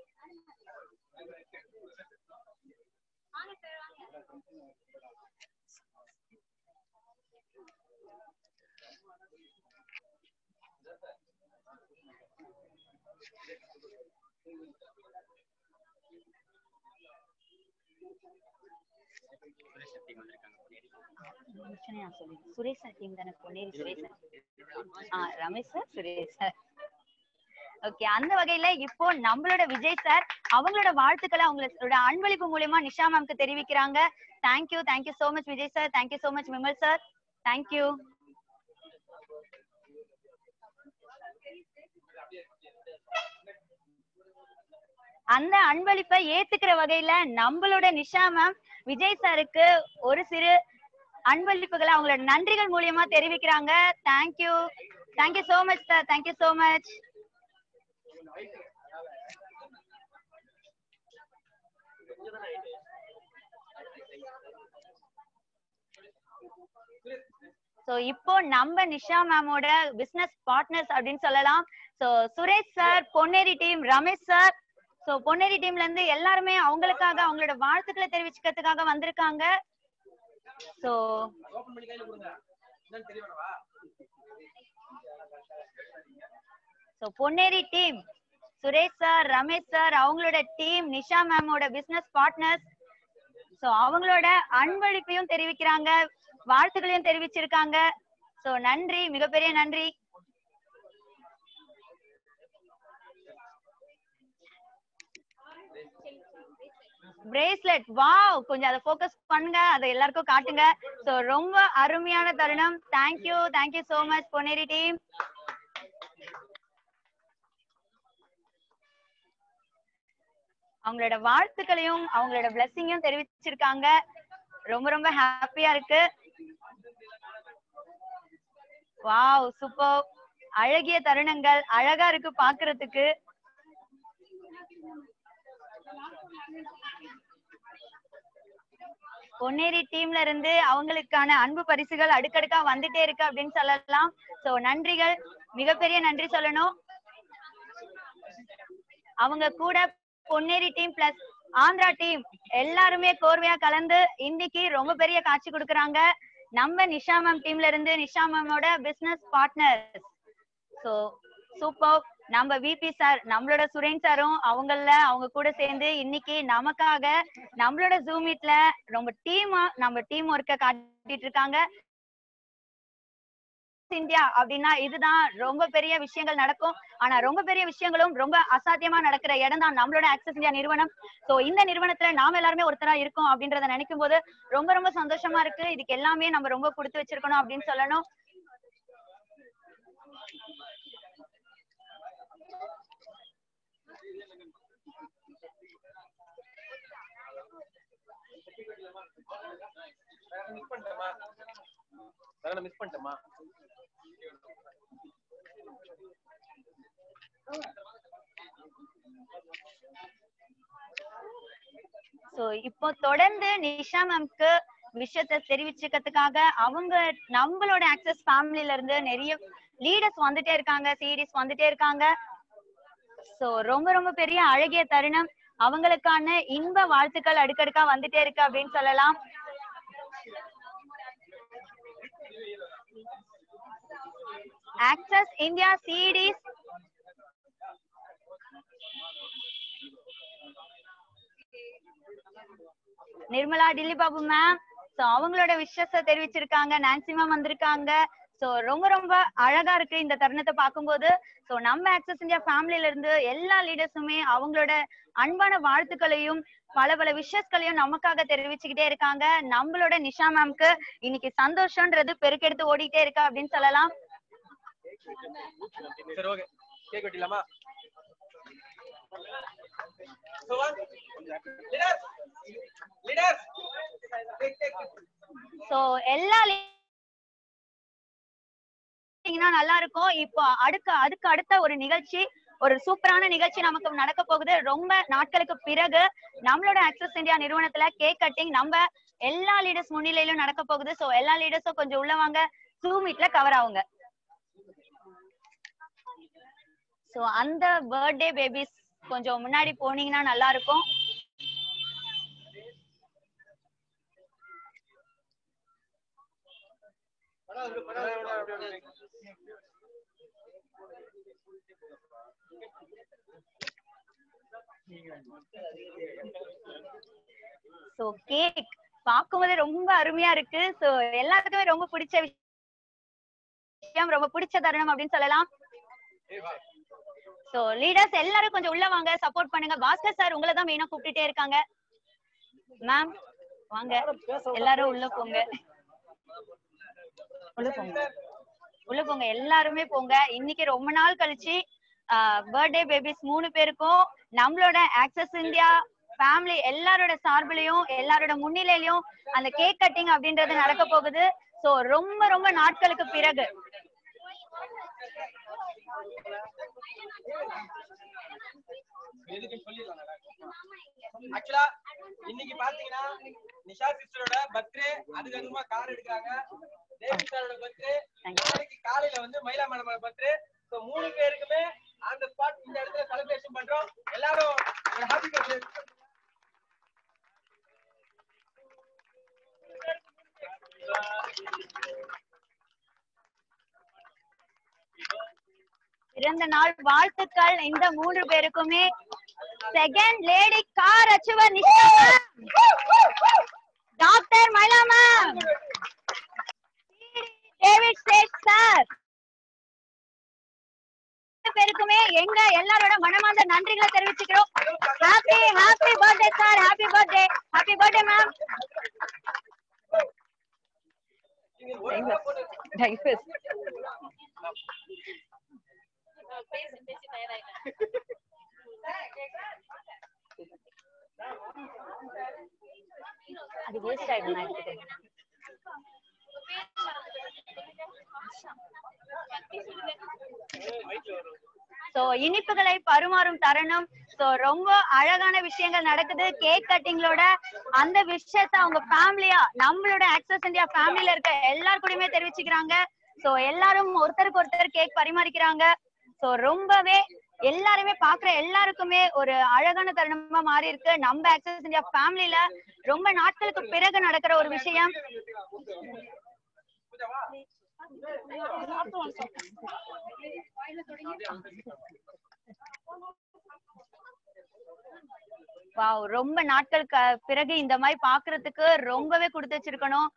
Suresh sir team தானே பொன்னேரி சுரேஷ் சார் ஆ Ramesh sir Suresh sir okay அந்த வகையில இப்போ நம்மளோட விஜய் சார் அவங்களோட வாழ்த்துக்களை அவங்களோட அன்பளிப்பு மூலியமா நிஷா மேம்க்கு தெரிவிக்கிறாங்க thank you thank you so much Vijay sir thank you so much Vimal sir thank you அந்த அன்பளிப்பை ஏத்துக்கிற வகையில நம்மளோட நிஷா மேம் விஜய் சாருக்கு ஒரு சிறு அன்பளிப்புகளை அவங்களோட நன்றிகள் மூலியமா தெரிவிக்கிறாங்க thank you thank you so much sir thank you so much so இப்போ நம்ம நிஷா மேமோட பிசினஸ் பார்ட்னர்ஸ் அப்படின்னு சொல்லலாம் so Suresh sir Ponneri team Ramesh sir so Ponneri டீம்ல இருந்து எல்லாருமே அவங்களுக்காக அவங்களோட வாழ்த்துக்களை தெரிவிச்சுக்கிறதுக்காக வந்திருக்காங்க சோ ஓபன் பண்ணி கையில கொடுங்க என்னன்னு தெரிய வேணவா so Ponneri team Suresh sir Ramesh sir அவங்களோட டீம் நிஷா மேமோட பிசினஸ் பார்ட்னர்ஸ் சோ அவங்களோட அன்பளிப்பையும் தெரிவிக்கிறாங்க வாழ்த்துக்களையும் தெரிவிச்சிருக்காங்க சோ நன்றி மிகப்பெரிய நன்றி பிரேஸ்லெட் வாவ் கொஞ்சம் அதை ஃபோக்கஸ் பண்ணுங்க அதை எல்லாருக்கும் காட்டுங்க சோ ரொம்ப அருமையான தருணம் thank you thank you so much Ponneri team அவங்களோட வாழ்த்துக்களையும் அவங்களோட பிளஸ்ஸிங்கையும் தெரிவிச்சிருக்காங்க ரொம்ப ரொம்ப ஹாப்பியா இருக்கு வாவ் சூப்பர் அழகிய தருணங்கள் அழகா இருக்கு பாக்குறதுக்கு பொன்னேரி டீம்ல இருந்து அவங்களுக்கான அன்பு பரிசுகள் அடுக்கடுக்கா வந்துட்டே இருக்கு அப்படின்னு சொல்லலாம் சோ நன்றிகள் மிகப்பெரிய நன்றி சொல்லணும் அவங்க கூட Ponneri team plus Andhra team எல்லாருமே கோர்வையா கலந்து இன்னைக்கு ரொம்ப பெரிய காட்சி கொடுக்கறாங்க நம்ம நிஷா மேம் டீம்ல இருந்து நிஷா மேமோட பிசினஸ் பார்ட்னர் சோ சூப்பர் நம்ம விபி சார் நம்மளோட சுரேன் சாரும் அவங்கள அவங்க கூட சேர்ந்து இன்னைக்கு நமக்காக நம்மளோட ஜூம் மீட்ல ரொம்ப டீமா நம்ம டீம் ஒர்க்க காட்டிட்டு இருக்காங்க இந்தியா அப்படின்னா இதுதான் ரொம்ப பெரிய விஷயங்கள் நடக்கும் ஆனா ரொம்ப பெரிய விஷயங்களும் ரொம்ப அசாத்தியமா நடக்கிற இடம் தான் நம்மளோட ஆக்சஸ் இந்தியா நிறுவனம் சோ இந்த நிறுவனத்துல நாம எல்லாருமே ஒருத்தரா இருக்கோம் அப்படின்றத நினைக்கும் போது ரொம்ப ரொம்ப சந்தோஷமா இருக்கு இதுக்கு எல்லாமே நம்ம ரொம்ப கொடுத்து வச்சிருக்கணும் அப்படின்னு சொல்லணும் மிஸ் பண்ணிட்டேமா வேற மிஸ் பண்ணிட்டேமா சோ இப்போ தொடர்ந்து நிஷா மேம்க்கு விஷயத்த தெரிவிச்சுக்கிறதுக்காக அவங்க நம்மளோட ஆக்சஸ் ஃபேமிலில இருந்து நிறைய லீடர்ஸ் வந்துட்டே இருக்காங்க சீரிஸ் வந்துட்டே இருக்காங்க சோ ரொம்ப ரொம்ப பெரிய அழகிய தருணம் அவங்களுக்கான இன்ப வாழ்த்துக்கள் அடுக்கடுக்கா வந்துட்டே இருக்கு அப்படின்னு சொல்லலாம் Access India series Nirmala Dilli Babu ma'am so அவங்களோட விஷயத்த தெரிவிச்சிருக்காங்க நான்சி மேம் வந்திருக்காங்க சோ ரொம்ப ரொம்ப அழகா இருக்கு இந்த தருணத்தை பார்க்கும்போது சோ நம்ம ஆக்சஸ் இந்தியா ஃபேமிலில இருந்து எல்லா லீடர்ஸுமே அவங்களோட அன்பான வாழ்த்துக்களையும் பல பல விஷயங்களையும் நமக்காக தெரிவிச்சுக்கிட்டே இருக்காங்க நம்மளோட நிஷா மேம்க்கு இன்னைக்கு சந்தோஷம்ன்றது பெருக்கெடுத்து ஓடிட்டே இருக்கா அப்படின்னு சொல்லலாம் சரி ஓகே கேக் வெட்டிடலாமா லீடர்ஸ் லீடர்ஸ் சோ எல்லா leading-னா நல்லா இருக்கும் இப்போ அடுக்க அதுக்கு அடுத்த ஒரு நிகழ்ச்சி ஒரு சூப்பரான நிகழ்ச்சி நமக்கு நடக்க போகுது ரொம்ப நாட்களுக்கு பிறகு நம்மளோட ஆக்சஸ் இந்தியா நிறுவனத்துல கேக் கட்டிங் நம்ம எல்லா லீடர்ஸ் முன்னிலையிலும் நடக்க போகுது சோ எல்லா லீடர்ஸும் கொஞ்சம் உள்ள வாங்க ஜூம் மீட்ல கவர் ஆகுங்க சோ அந்த பர்த்டே பேபிஸ் கொஞ்சம் முன்னாடி போனீங்கன்னா நல்லா இருக்கும் சோ கேக் பார்க்கும்போது ரொம்ப அருமையா இருக்கு சோ எல்லாருக்குமே ரொம்ப பிடிச்ச விஷயம் ரொம்ப பிடிச்ச தருணம் அப்படின்னு சொல்லலாம் சோ லீடர்ஸ் எல்லாரும் கொஞ்சம் உள்ள வாங்க சப்போர்ட் பண்ணுங்க பாஸ்கர் சார் உங்களை தான் மெயினா கூப்பிட்டுட்டே இருக்காங்க மேம் வாங்க எல்லாரும் உள்ள போங்க உள்ள போங்க உள்ள போங்க எல்லாருமே போங்க இன்னைக்கு ரொம்ப நாள் கழிச்சு பர்த்டே பேபிஸ் மூணு பேருக்கும் நம்மளோட ஆக்சஸ் இந்தியா ஃபேமிலி எல்லாரோட சார்பிலையும் எல்லாரோட முன்னிலையிலயும் அந்த கேக் கட்டிங் அப்படின்றது நடக்க போகுது சோ ரொம்ப ரொம்ப நாட்களுக்கு பிறகு எதுக்கு சொல்லிடலாம் ஆக்சுவலா இன்னைக்கு பாத்தீங்கன்னா நிஷா சிஸ்டரோட பர்த்டே அதுக்கு அதுமா கார் எடுக்கிறாங்க தேவி சாரோட பர்த்டே நாளைக்கு காலையில வந்து மயிலா மேடம் பர்த்டே ஸோ மூணு பேருக்குமே அந்த ஸ்பாட் இந்த இடத்துல செலிப்ரேஷன் பண்றோம் எல்லாரும் ஒரு ஹாப்பி பர்த்டே பிறந்த நாள் வாழ்த்துக்கள் இந்த மூன்று பேருக்குமே second lady car achiever Nisha doctor Mayila ma'am David Sait sir பேருக்குமே எங்க எல்லாரோட மனமார்ந்த நன்றிகளை தெரிவிச்சுக்கிறோம் happy happy birthday sir happy birthday happy birthday ma'am அது வேஸ்ட் ஆயிடும் நான் எடுத்துக்கிறேன் சோ இனிப்புகளை பரிமாறும் தருணம் சோ ரொம்ப அழகான விஷயங்கள் நடக்குது கேக் கட்டிங்களோட அந்த விஷயத்த அவங்க ஃபேமிலியா நம்மளோட ஆக்சஸ் இந்தியா ஃபேமிலில இருக்க எல்லார் கூடயுமே தெரிவிச்சுக்கிறாங்க சோ எல்லாரும் ஒருத்தருக்கு ஒருத்தர் கேக் பரிமாறிக்கிறாங்க சோ ரொம்பவே எல்லாருமே பாக்குற எல்லாருக்குமே ஒரு அழகான தருணமா மாறி இருக்கு நம்ம ஆக்சஸ் இந்தியா ஃபேமிலில ரொம்ப நாட்களுக்கு பிறகு நடக்கிற ஒரு விஷயம் வாவ் ரொம்ப நாட்களுக்கு பிறகு இந்த மாதிரி பாக்குறதுக்கு ரொம்பவே கொடுத்து வச்சிருக்கணும்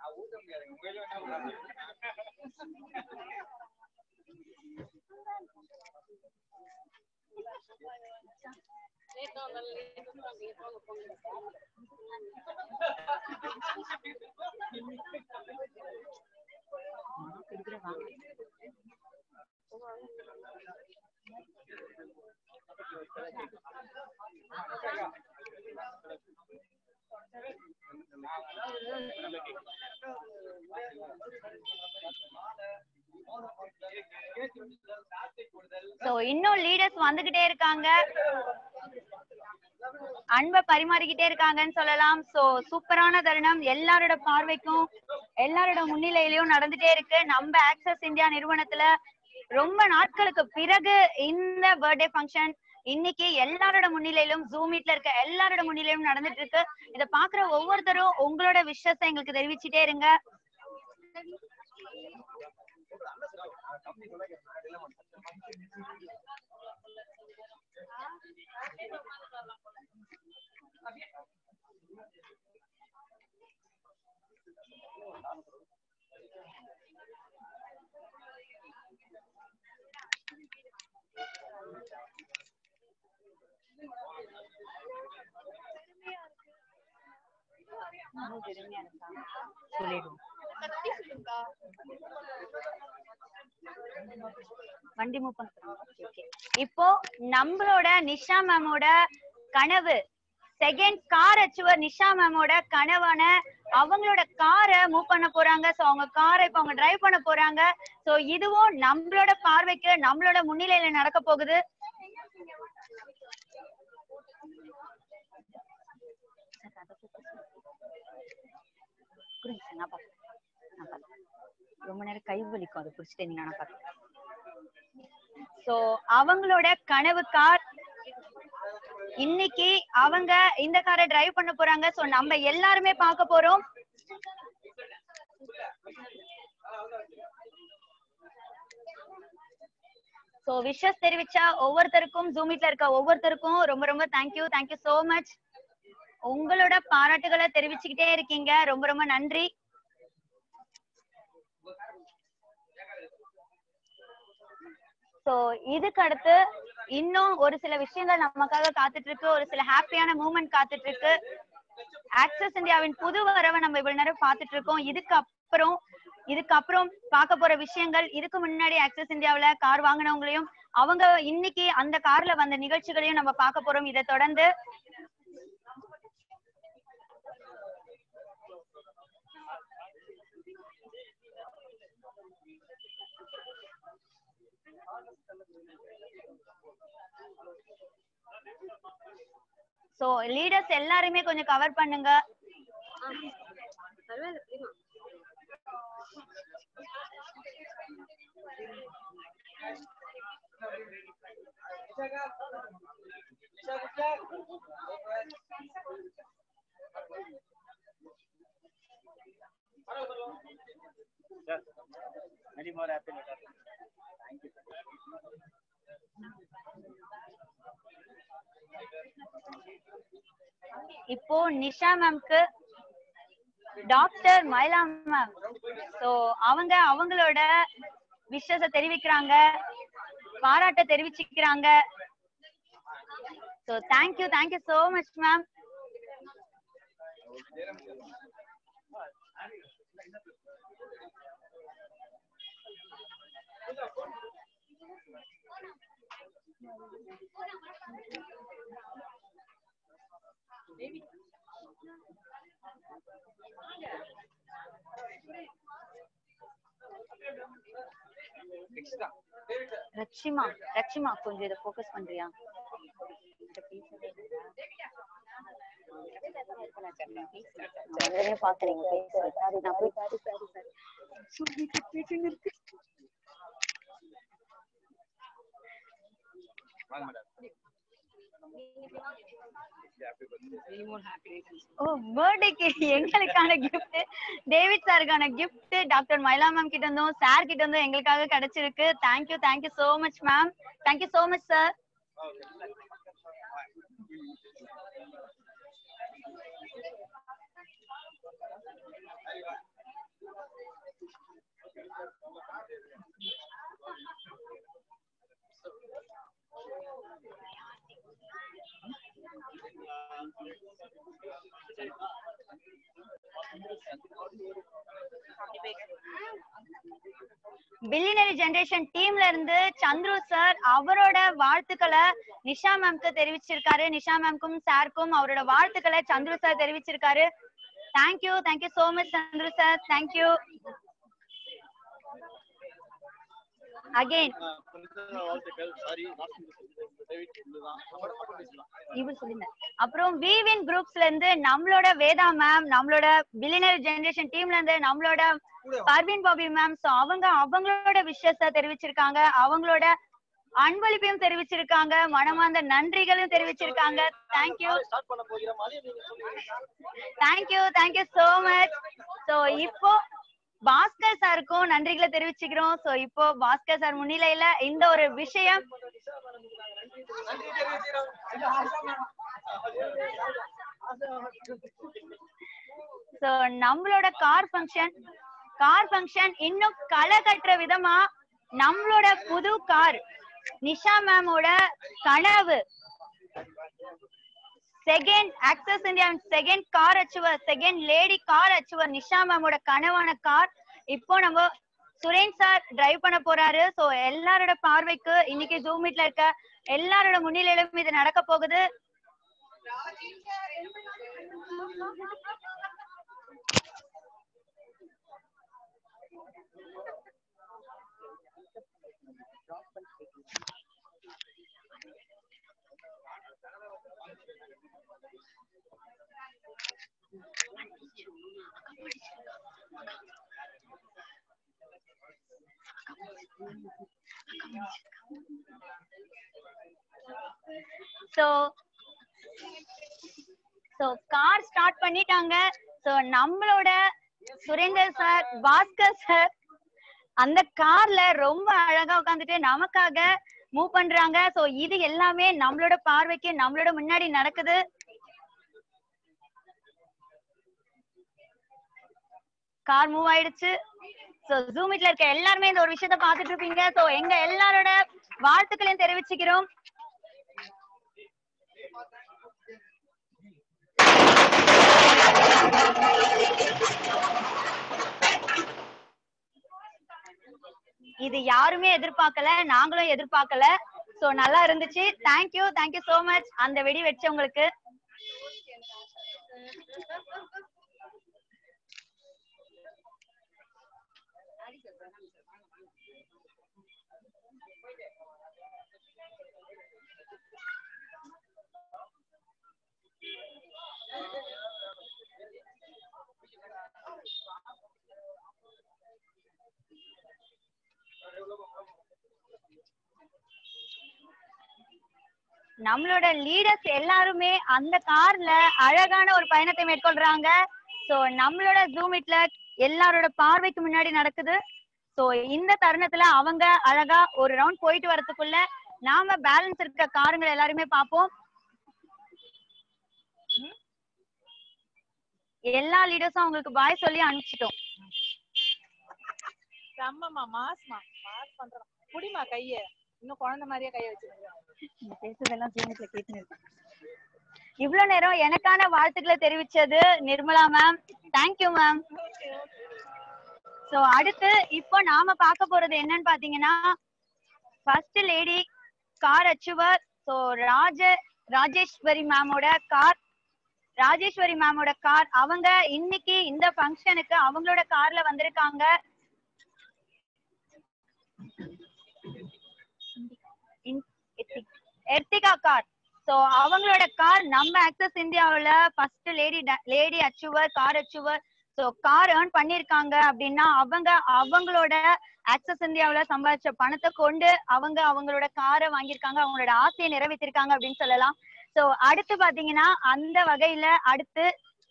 சோ இன்னும் லீடர்ஸ் வந்துகிட்டே இருக்காங்க அன்பை பரிமாறிக்கிட்டே இருக்காங்கன்னு சொல்லலாம் சோ சூப்பரான தருணம் எல்லாரோட பார்வைக்கும் எல்லாரோட முன்னிலையிலயும் நடந்துட்டே இருக்கு நம்ம ஆக்சஸ் இந்தியா நிறுவனத்துல ரொம்ப நாட்களுக்கு பிறகு இந்த பர்த்டே ஃபங்க்ஷன் இன்னைக்கு எல்லாரோட முன்னிலையிலும் ஜூம் மீட்ல இருக்க எல்லாரோட முன்னிலையிலும் நடந்துட்டு இருக்கு இத பாக்குற ஒவ்வொருத்தரும் உங்களோட விஷயத்தை எங்களுக்கு தெரிவிச்சுட்டே இருங்க சொல்லிடுவோம் வண்டி மூவ் பண்ண ஓகே இப்போ நம்மளோட நிஷா மேமோட கனவு செகண்ட் கார் அச்சுவர் நிஷா மேமோட கனவான அவங்களோட காரை மூவ் பண்ண போறாங்க சோ அவங்க காரை இப்ப அவங்க டிரைவ் பண்ண போறாங்க சோ இதுவும் நம்மளோட பார்வைக்கு நம்மளோட முன்னிலையில நடக்க போகுது புரியுது நான் பாக்கிறேன் நான் பாக்கிறேன் ரொம்ப நேரம் கை வலிக்கும் அதை புடிச்சிட்டு நான் பாக்கிறேன் சோ அவங்களோட கனவு கார் இன்னைக்கு அவங்க இந்த காரை டிரைவ் பண்ண போறாங்க சோ நம்ம எல்லாருமே பார்க்க போறோம் சோ விஷஸ் தெரிவிச்சா ஒவ்வொருத்தருக்கும் ஜூம் மீட்ல இருக்க ஒவ்வொருத்தருக்கும் ரொம்ப ரொம்ப தேங்க்யூ தேங்க்யூ சோ மச் உங்களோட பாராட்டுகளை தெரிவிச்சுக்கிட்டே இருக்கீங்க ரொம்ப ரொம்ப நன்றி சோ இதுக்கு அடுத்து இன்னும் ஒரு சில விஷயங்கள் நமக்காக காத்துட்டு இருக்கு ஒரு சில ஹாப்பியான மூமெண்ட் காத்துட்டு இருக்கு ஆக்சஸ் இந்தியாவின் புது வரவை நம்ம இவ்வளவு நேரம் பார்த்துட்டு இருக்கோம் இதுக்கு அப்புறம் இதுக்கு அப்புறம் பார்க்க போற விஷயங்கள் இதுக்கு முன்னாடி ஆக்சஸ் இந்தியாவுல கார் வாங்கினவங்களையும் அவங்க இன்னைக்கு அந்த கார்ல வந்த நிகழ்ச்சிகளையும் நம்ம பார்க்க போறோம் இதை தொடர்ந்து சோ லீடர்ஸ் எல்லாருமே கொஞ்சம் கவர் பண்ணுங்க Nisha sister Many more happy letters. Thank you. இப்போ நிஷா மேம்க்கு டாக்டர் மயிலா மேம் சோ அவங்க அவங்களோட விஷஸ தெரிவிக்கிறாங்க பாராட்ட தெரிவிச்சுக்கிறாங்க so thank you thank you so much ma'am Ratchima Ratchima கொஞ்சம் இதை ஃபோக்கஸ் பண்றியா நான் பாக்குறீங்க பேசுறது நான் போய் வாங்க மேடம் ஓ பர்த்டேக்கு எங்களுக்கான gift டேவிட் சாருக்கான gift டாக்டர் மயிலா மேம் கிட்ட இருந்தும் சார் கிட்ட இருந்தும் எங்களுக்காக கிடைச்சிருக்கு thank you thank you so much ma'am thank you so much sir billionaire generation டீம்ல இருந்து சந்துரு சார் அவரோட வாழ்த்துக்களை நிஷா மேம்க்கு தெரிவிச்சிருக்காரு நிஷா மேம்க்கும் சார்க்கும் அவரோட வாழ்த்துக்களை சந்துரு சார் தெரிவிச்சிருக்காரு thank you thank you so much Chandru sir thank you again வாழ்த்துக்கள் சாரி இவர் சொல்லுங்க அப்புறம் விவின் குரூப்ஸ்ல இருந்து நம்மளோட வேதா மேம் நம்மளோட பில்லியனர் ஜெனரேஷன் டீம்ல இருந்து நம்மளோட பர்வீன் பாபி மேம் சோ அவங்க அவங்களோட விஷயத்த தெரிவிச்சிருக்காங்க அவங்களோட அன்பளிப்பையும் தெரிவிச்சிருக்காங்க மனமார்ந்த நன்றிகளும் தெரிவிச்சிருக்காங்க தேங்க்யூ ஸ்டார்ட் பண்ண போகிற மாதிரி நீங்க சொல்லுங்க thank you thank you so much so இப்போ பாஸ்கர் சாருக்கும் நன்றிகளை தெரிவிச்சுக்கிறோம் சோ இப்போ பாஸ்கர் சார் முன்னிலையில இந்த ஒரு விஷயம் நன்றி தெரிவிக்கிறோம் இது ஆஷா மேடம் சோ நம்மளோட கார் ஃபங்க்ஷன் கார் ஃபங்க்ஷன் இன்னும் களை கட்டுற விதமா நம்மளோட புது கார் நிஷா மேமோட கனவு second access India second car achiever second lady car achiever Nisha மேமோட கனவான கார் இப்போ நம்ம சுரேன் சார் டிரைவ் பண்ண போறாரு சோ எல்லாரோட பார்வைக்கு இன்னைக்கு ஜூம் மீட்ல இருக்க எல்லாரோட முன்னிலையிலும் இது நடக்க போகுது சோ சோ கார் ஸ்டார்ட் பண்ணிட்டாங்க சோ நம்மளோட சுரேந்தர் சார் பாஸ்கர் சார் அந்த கார்ல ரொம்ப அழகா உட்காந்துட்டு நமக்காக மூவ் பண்றாங்க சோ இது எல்லாமே நம்மளோட பார்வைக்கு நம்மளோட முன்னாடி நடக்குது கார் மூவ் ஆயிடுச்சு சோ ஜூமிட்ல இருக்க எல்லாருமே இந்த ஒரு விஷயத்த பாத்துட்டு இருப்பீங்க சோ எங்க எல்லாரோட வாழ்த்துக்களையும் தெரிவிச்சுக்கிறோம் இது யாருமே எதிர்பார்க்கல நாங்களும் எதிர்பார்க்கல சோ நல்லா இருந்துச்சு தேங்க்யூ தேங்க்யூ சோ மச் அந்த வெடி வச்சவங்களுக்கு நம்மளோட லீடர்ஸ் எல்லாருமே அந்த கார்ல அழகான ஒரு பயணத்தை மேற்கொள்றாங்க சோ நம்மளோட ஜூமிட்ல எல்லாரோட பார்வைக்கு முன்னாடி நடக்குது சோ இந்த தருணத்துல அவங்க அழகா ஒரு ரவுண்ட் போயிட்டு வரதுக்குள்ள நாம பேலன்ஸ் இருக்க காருங்களை எல்லாருமே பார்ப்போம் எல்லா லீடர்ஸும் அவங்களுக்கு பாய் சொல்லி அனுப்பிச்சிட்டோம் செம்மம்மா மாஸ்மா மாஸ் பண்றோம் புடிமா கைய இன்னும் குழந்தை மாதிரியே கைய வச்சிருக்கோம் நீங்க பேசுறதெல்லாம் ஜூமிட்ல கேட்டுன்னு இவ்வளவு நேரம் எனக்கான வாழ்த்துக்களை தெரிவிச்சது Nirmala ma'am thank you ma'am so அடுத்து இப்போ நாம பார்க்க போறது என்னன்னு பாத்தீங்கன்னா first lady car achiever so Raja Rajeswari மேமோட கார் ராஜேஸ்வரி மேமோட கார் அவங்க இன்னைக்கு இந்த ஃபங்க்ஷனுக்கு அவங்களோட கார்ல வந்திருக்காங்க எர்டிகா கார் சோ அவங்களோட கார் நம்ம ஆக்சஸ் இந்தியாவுல first lady lady achiever car achiever so car earn பண்ணிருக்காங்க அப்படின்னா அவங்க அவங்களோட ஆக்சஸ் இந்தியாவுல சம்பாதிச்ச பணத்தை கொண்டு அவங்க அவங்களோட காரை வாங்கியிருக்காங்க அவங்களோட ஆசையை நிறைவேற்றிருக்காங்க அப்படின்னு சொல்லலாம் சோ அடுத்து பாத்தீங்கன்னா அந்த வகையில அடுத்து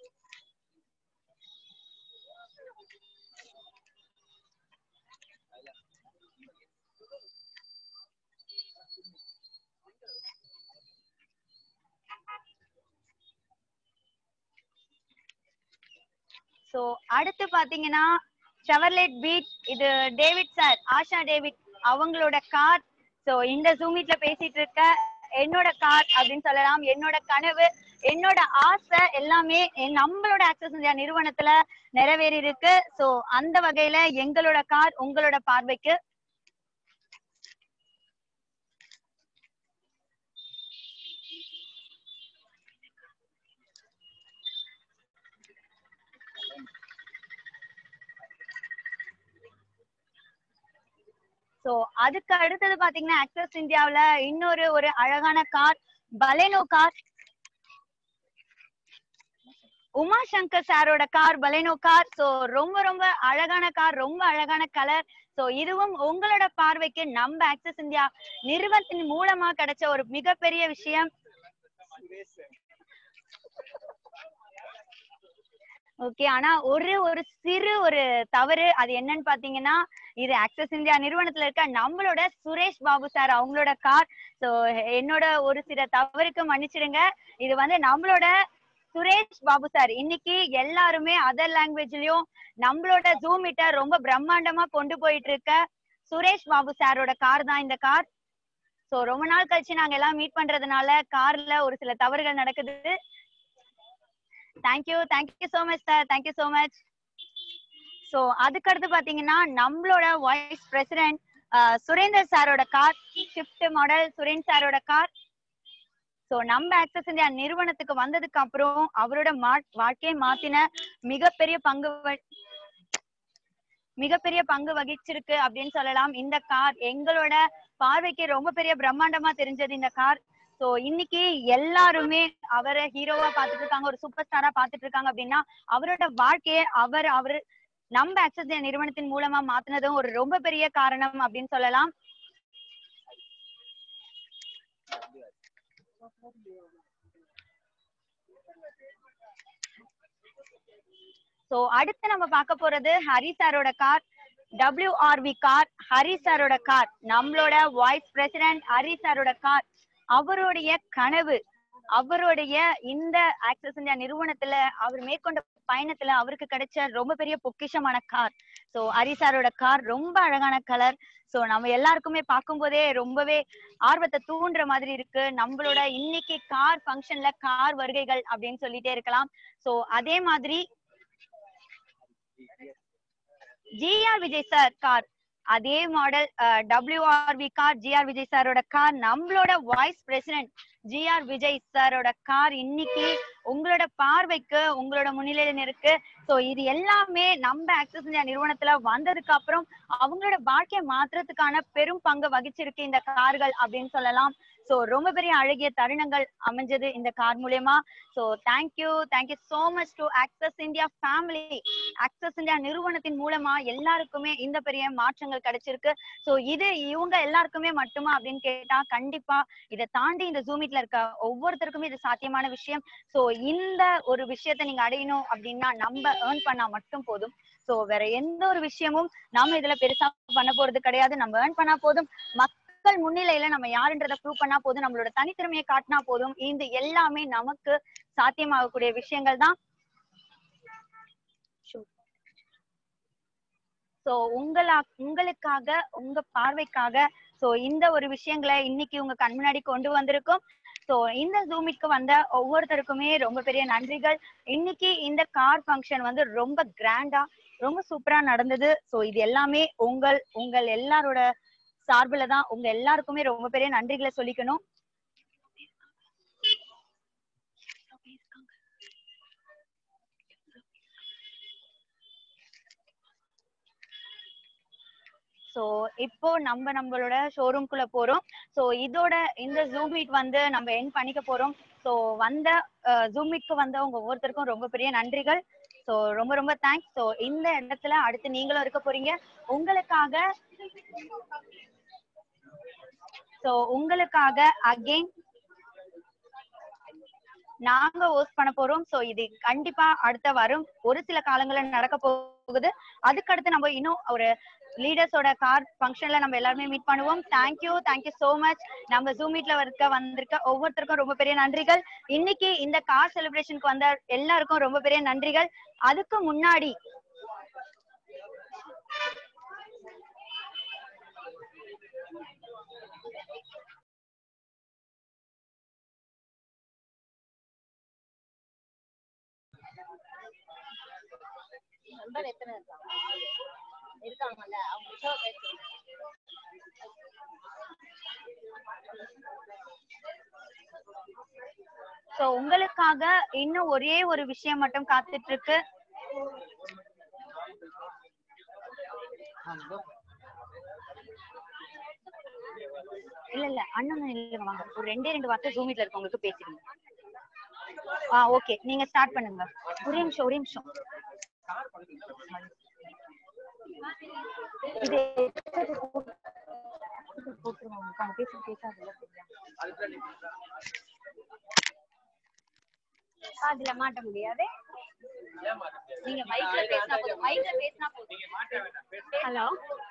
சோ அடுத்து பாத்தீங்கன்னா செவர்லெட் பீட் இது டேவிட் சார் ஆஷா டேவிட் அவங்களோட கார் சோ இந்த ஜூமிட்ல பேசிட்டு இருக்க என்னோட கார் அப்படின்னு சொல்லலாம் என்னோட கனவு என்னோட ஆசை எல்லாமே என் நம்மளோட ஆக்சஸ் இந்தியா நிறுவனத்துல நிறைவேறி இருக்கு சோ அந்த வகையில எங்களோட கார் உங்களோட பார்வைக்கு சோ அதுக்கு அடுத்தது பாத்தீங்கன்னா ஆக்சஸ் இந்தியாவுல இன்னொரு ஒரு அழகான car Baleno car Uma Shankar சாரோட கார் பலேனோ கார் சோ ரொம்ப ரொம்ப அழகான கார் ரொம்ப அழகான கலர் சோ இதுவும் உங்களோட பார்வைக்கு நம்ம ஆக்சஸ் இந்தியா நிறுவனத்தின் மூலமா கிடைச்ச ஒரு மிகப்பெரிய விஷயம் ஓகே ஆனா ஒரு ஒரு சிறு ஒரு தவறு அது என்னன்னு பாத்தீங்கன்னா இது ஆக்சஸ் இந்தியா நிறுவனத்துல இருக்க நம்மளோட சுரேஷ் பாபு சார் அவங்களோட கார் சோ என்னோட ஒரு சில தவறுக்கு மன்னிச்சிடுங்க இது வந்து நம்மளோட சுரேஷ் பாபு சார் இன்னைக்கு எல்லாருமே அதர் லாங்குவேஜ்லயும் நம்மளோட ஜூம் மீட்டர் ரொம்ப பிரம்மாண்டமா கொண்டு போயிட்டு இருக்க சுரேஷ் பாபு சாரோட கார் தான் இந்த கார் சோ ரொம்ப நாள் கழிச்சு நாங்க எல்லாம் மீட் பண்றதுனால கார்ல ஒரு சில தவறுகள் நடக்குது thank you thank you so much sir thank you so much so அதுக்கடுத்து பாத்தீங்கன்னா நம்மளோட வைஸ் பிரசிடென்ட் சுரேந்தர் சாரோட கார் ஷிஃப்ட் மாடல் சுரேன் சாரோட கார் சோ நம்ம ஆக்சஸ் இந்தியா நிறுவனத்துக்கு வந்ததுக்கு அப்புறம் அவரோட மா- வாழ்க்கையை மாத்தின மிகப்பெரிய பங்கு வ- மிகப்பெரிய பங்கு வகிச்சிருக்கு அப்படின்னு சொல்லலாம் இந்த கார் எங்களோட பார்வைக்கு ரொம்ப பெரிய பிரம்மாண்டமா தெரிஞ்சது இந்த கார் சோ இன்னைக்கு எல்லாருமே அவரை ஹீரோவா பாத்துட்டு இருக்காங்க ஒரு சூப்பர் ஸ்டாரா பாத்துட்டு இருக்காங்க அப்படின்னா அவரோட வாழ்க்கையை அவர் அவர் நம்ம ஆக்சஸ் நிறுவனத்தின் மூலமா மாத்தினதும் ஒரு ரொம்ப பெரிய காரணம் அப்படின்னு சொல்லலாம் சோ அடுத்து நம்ம பார்க்க போறது ஹரி சாரோட கார் WRV கார் ஹரி சாரோட கார் நம்மளோட வைஸ் பிரசிடென்ட் ஹரி சாரோட கார் அவருடைய கனவு அவருடைய இந்த ஆக்சஸ் இந்தியா நிறுவனத்துல அவர் மேற்கொண்ட பயணத்துல அவருக்கு கிடைச்ச ரொம்ப பெரிய பொக்கிஷமான கார் சோ ஹரி சாரோட கார் ரொம்ப அழகான கலர் சோ நம்ம எல்லாருக்குமே பார்க்கும்போதே ரொம்பவே ஆர்வத்தை தூண்டுற மாதிரி இருக்கு நம்மளோட இன்னைக்கு கார் ஃபங்க்ஷன்ல கார் வருகைகள் அப்படின்னு சொல்லிட்டே இருக்கலாம் சோ அதே மாதிரி ஜிஆர் விஜய் சார் கார் அதே model WRV car GR Vijay சாரோட கார் நம்மளோட வைஸ் பிரசிடென்ட் ஜிஆர் விஜய் சாரோட கார் இன்னைக்கு உங்களோட பார்வைக்கு உங்களோட முன்னிலையில இருக்கு சோ இது எல்லாமே நம்ம ஆக்சஸ் இந்தியா நிறுவனத்துல வந்ததுக்கு அப்புறம் அவங்களோட வாழ்க்கையை மாற்றுறதுக்கான பெரும் பங்கு வகிச்சிருக்கு இந்த கார்கள் அப்படின்னு சொல்லலாம் சோ ரொம்ப பெரிய அழகிய தருணங்கள் அமைஞ்சது இந்த கார் மூலியமா so thank you thank you so much to access India family access India நிறுவனத்தின் மூலமா எல்லாருக்குமே இந்த பெரிய மாற்றங்கள் கிடைச்சிருக்கு சோ இது இவங்க எல்லாருக்குமே மட்டுமா அப்படின்னு கேட்டா கண்டிப்பா இதை தாண்டி இந்த ஜூம் மீட்ல இருக்க ஒவ்வொருத்தருக்குமே இது சாத்தியமான விஷயம் சோ இந்த ஒரு விஷயத்தை நீங்க அடையணும் அப்படின்னா நம்ம ஏர்ன் பண்ணா மட்டும் போதும் சோ வேற எந்த ஒரு விஷயமும் நாம இதுல பெருசா பண்ண போறது கிடையாது நம்ம ஏர்ன் பண்ணா போதும் மக்கள் முன்னிலையில நம்ம யாருன்றத ப்ரூவ் பண்ணா போதும் நம்மளோட தனித்திறமையை காட்டினா போதும் இந்த எல்லாமே நமக்கு சாத்தியமாகக்கூடிய விஷயங்கள் தான் சோ உங்களா உங்களுக்காக உங்க பார்வைக்காக சோ இந்த ஒரு விஷயங்களை இன்னைக்கு உங்க கண் முன்னாடி கொண்டு வந்திருக்கோம் சோ இந்த ஜூமிக்கு வந்த ஒவ்வொருத்தருக்குமே ரொம்ப பெரிய நன்றிகள் இன்னைக்கு இந்த கார் ஃபங்க்ஷன் வந்து ரொம்ப கிராண்டா ரொம்ப சூப்பரா நடந்தது சோ இது எல்லாமே உங்கள் உங்கள் எல்லாரோட சார்புல தான் உங்க எல்லாருக்குமே ரொம்ப பெரிய நன்றிகளை சொல்லிக்கணும் சோ இப்போ நம்ம நம்மளோட ஷோரூம்குள்ள போறோம் சோ இதோட இந்த ஜூம் மீட் வந்து நம்ம என் பண்ணிக்க போறோம் சோ வந்த ஜூம் மீட்க்கு வந்தவங்க ஒவ்வொருத்தருக்கும் ரொம்ப பெரிய நன்றிகள் சோ ரொம்ப ரொம்ப தேங்க்ஸ் சோ இந்த இடத்துல அடுத்து நீங்களும் இருக்க போறீங்க உங்களுக்காக சோ உங்களுக்காக அகைன் நாங்க ஹோஸ்ட் பண்ண போறோம் சோ இது கண்டிப்பா அடுத்த வரும் ஒரு சில காலங்கள்ல நடக்க போகுது அதுக்கடுத்து நம்ம இன்னும் ஒரு லீடர்ஸோட கார் ஃபங்க்ஷன்ல நம்ம எல்லாருமே மீட் பண்ணுவோம் தேங்க்யூ தேங்க்யூ சோ மச் நம்ம ஜூம் மீட்ல இருக்க வந்திருக்க ஒவ்வொருத்தருக்கும் ரொம்ப பெரிய நன்றிகள் இன்னைக்கு இந்த கார் செலிப்ரேஷனுக்கு வந்த எல்லாருக்கும் ரொம்ப பெரிய நன்றிகள் அதுக்கு முன்னாடி நண்பர் எத்தனை இருக்காங்க இருக்காங்கல்ல அவங்க show பேசு. சோ உங்களுக்காக இன்னும் ஒரே ஒரு விஷயம் மட்டும் காத்துட்டு இருக்கு இல்ல இல்ல அண்ணன் இல்ல வாங்க ஒரு ரெண்டே ரெண்டு வார்த்தை ஜூம் மீட்ல இருக்கவங்களுக்கு பேசிடுங்க ஆ ஓகே நீங்க ஸ்டார்ட் பண்ணுங்க ஒரே நிமிஷம் ஒரே நிமிஷம் இது போட்டுருவாங்க அவங்க பேசி பேசாதுல்ல அதுல மாட்ட முடியாது நீங்க மைக்ல பேசினா போதும் மைக்ல பேசினா போதும் ஹலோ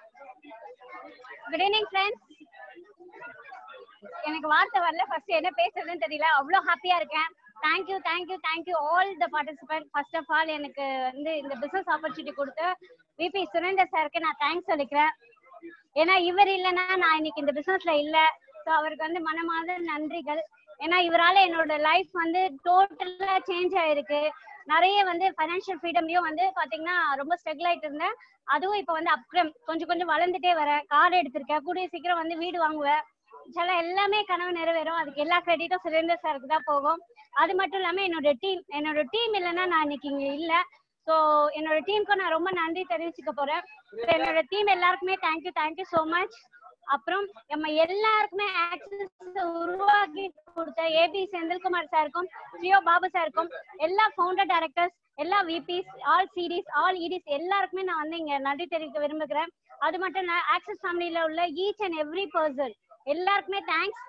குட் ஈவினிங் ஃப்ரெண்ட்ஸ் எனக்கு வார்த்தை வரல ஃபர்ஸ்ட் என்ன பேசுறதுன்னு தெரியல அவ்வளோ ஹாப்பியா இருக்கேன் thank you thank you thank you all the participant first of all எனக்கு வந்து இந்த பிசினஸ் ஆப்பர்ச்சுனிட்டி கொடுத்த விபி சுரேந்தர் சாருக்கு நான் தேங்க்ஸ் சொல்லிக்கிறேன் ஏன்னா இவர் இல்லைன்னா நான் இன்னைக்கு இந்த பிசினஸ்ல இல்ல ஸோ அவருக்கு வந்து மனமார்ந்த நன்றிகள் ஏன்னா இவரால என்னோட லைஃப் வந்து டோட்டலா சேஞ்ச் ஆயிருக்கு நிறைய வந்து ஃபைனான்ஷியல் ஃப்ரீடம்லயும் வந்து பாத்தீங்கன்னா ரொம்ப ஸ்ட்ரகிள் ஆயிட்டு இருந்தேன் அதுவும் இப்போ வந்து அப்கிரம் கொஞ்சம் கொஞ்சம் வளர்ந்துட்டே வரேன் கார் எடுத்திருக்கேன் கூடிய சீக்கிரம் வந்து வீடு வாங்குவேன் சில எல்லாமே கனவு நிறைவேறும் அதுக்கு எல்லா கிரெடிட்டும் சுரேந்தர் சாருக்கு தான் போகும் அது மட்டும் இல்லாம என்னோட டீம் என்னோட டீம் இல்லைன்னா நான் இன்னைக்கு இங்க இல்ல ஸோ என்னோட டீமுக்கு நான் ரொம்ப நன்றி தெரிவிச்சுக்க போறேன் So, என்னோட டீம் எல்லாருக்குமே தேங்க்யூ தேங்க்யூ ஸோ மச் அப்புறம் நம்ம எல்லாருக்குமே ஆக்சஸ் உருவாக்கி கொடுத்த ஏபி செந்தில்குமார் சாருக்கும் ஜியோ பாபு சாருக்கும் எல்லா ஃபவுண்டர் டைரக்டர்ஸ் எல்லா VPs all CDs all EDs எல்லாருக்குமே நான் வந்து இங்க நன்றி தெரிவிக்க விரும்புகிறேன் அது மட்டும் இல்ல ஆக்சஸ் ஃபேமிலியில உள்ள ஈச் அண்ட் எவ்ரி பர்சன் எல்லாருக்குமே தேங்க்ஸ்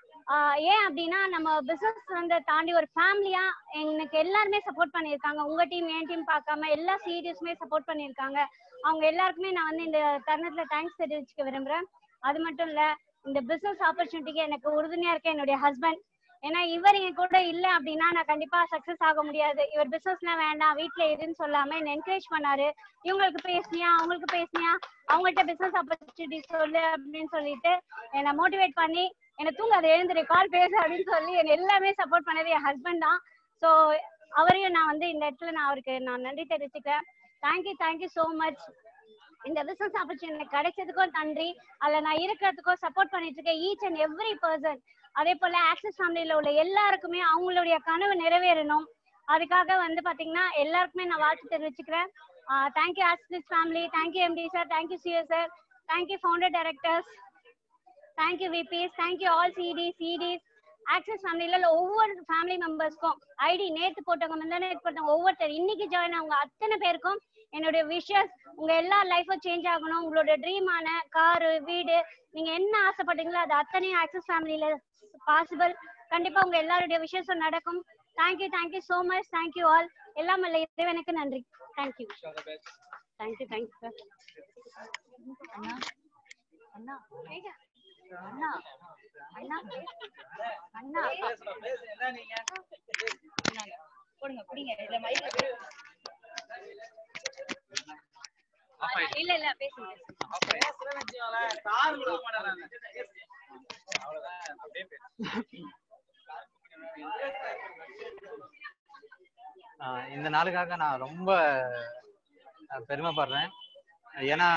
ஏன் அப்படின்னா நம்ம பிசினஸ் வந்து தாண்டி ஒரு ஃபேமிலியா எனக்கு எல்லாருமே சப்போர்ட் பண்ணியிருக்காங்க உங்க டீம் என் டீம் பார்க்காம எல்லா சீரியஸுமே சப்போர்ட் பண்ணியிருக்காங்க அவங்க எல்லாருக்குமே நான் வந்து இந்த தருணத்துல தேங்க்ஸ் தெரிவிச்சுக்க விரும்புறேன் அது மட்டும் இல்ல இந்த பிசினஸ் ஆப்பர்ச்சுனிட்டிக்கு எனக்கு உறுதுணையா இருக்க என்னுடைய ஹஸ்பண்ட் ஏன்னா இவர் என் கூட இல்ல அப்படின்னா நான் கண்டிப்பா சக்சஸ் ஆக முடியாது இவர் பிசினஸ்லாம் வேண்டாம் வீட்ல இருன்னு சொல்லாம என்ன என்கரேஜ் பண்ணாரு இவங்களுக்கு பேசுனியா அவங்களுக்கு பேசுனியா அவங்கள்ட்ட பிசினஸ் ஆப்பர்ச்சுனிட்டி சொல்லு அப்படின்னு சொல்லிட்டு என்னை மோட்டிவேட் பண்ணி என்னை தூங்காத எழுந்துரு கால் பேசு அப்படின்னு சொல்லி என்னை எல்லாமே சப்போர்ட் பண்ணது என் ஹஸ்பண்ட் தான் ஸோ அவரையும் நான் வந்து இந்த இடத்துல நான் அவருக்கு நான் நன்றி தெரிவிச்சுக்கிறேன் தேங்க்யூ தேங்க்யூ ஸோ மச் இந்த பிசினஸ் ஆப்பர்ச்சுனிட்டி கிடைச்சதுக்கும் நன்றி அதில் நான் இருக்கிறதுக்கும் சப்போர்ட் பண்ணிட்டு இருக்கேன் ஈச் அண்ட் எவ்ரி பர்சன் அதே போல ஆக்சிஸ் ஃபேமிலியில உள்ள எல்லாருக்குமே அவங்களுடைய கனவு நிறைவேறணும் அதுக்காக வந்து பாத்தீங்கன்னா எல்லாருக்குமே நான் வாழ்த்து தெரிவிச்சுக்கிறேன் thank you Axis family thank you MD sir thank you CS sir thank you founder directors thank you VPs thank you all CD CDs access ஃபேமிலியில் ஒவ்வொரு ஃபேமிலி மெம்பர்ஸ்க்கும் ஐடி நேத்து போட்டவங்க முந்தா நேத்து போட்டவங்க ஒவ்வொருத்தர் இன்னைக்கு ஜாயின் அவங்க அத்தனை பேருக்கும் என்னுடைய விஷஸ் உங்க எல்லா லைஃபும் சேஞ்ச் ஆகணும் உங்களோட ட்ரீமான காரு வீடு நீங்க என்ன ஆசைப்பட்டீங்களோ அது அத்தனையும் ஆக்சஸ் ஃபேமிலியில பாசிபிள் கண்டிப்பா உங்க எல்லாருடைய விஷயஸும் நடக்கும் thank you thank you so much thank you all எல்லாம் வல்ல இறைவனுக்கு நன்றி தேங்க்யூ தேங்க்யூ தேங்க்யூ சார் அண்ணா அண்ணா அண்ணா அண்ணா அண்ணா பேசணும் பேசு என்ன நீங்க போடுங்க பிடிங்க இல்ல மைக்ல இல்ல இல்ல பேசுங்க பேசுறேன்னு வச்சுக்கோங்களேன் கார் விட மாட்டேன் நானு. அவ்வளவுதான் அப்படியே பேசு. ஆஹ் இந்த நாளுக்காக நான் ரொம்ப அஹ், பெருமைப்படுறேன் ஏன்னா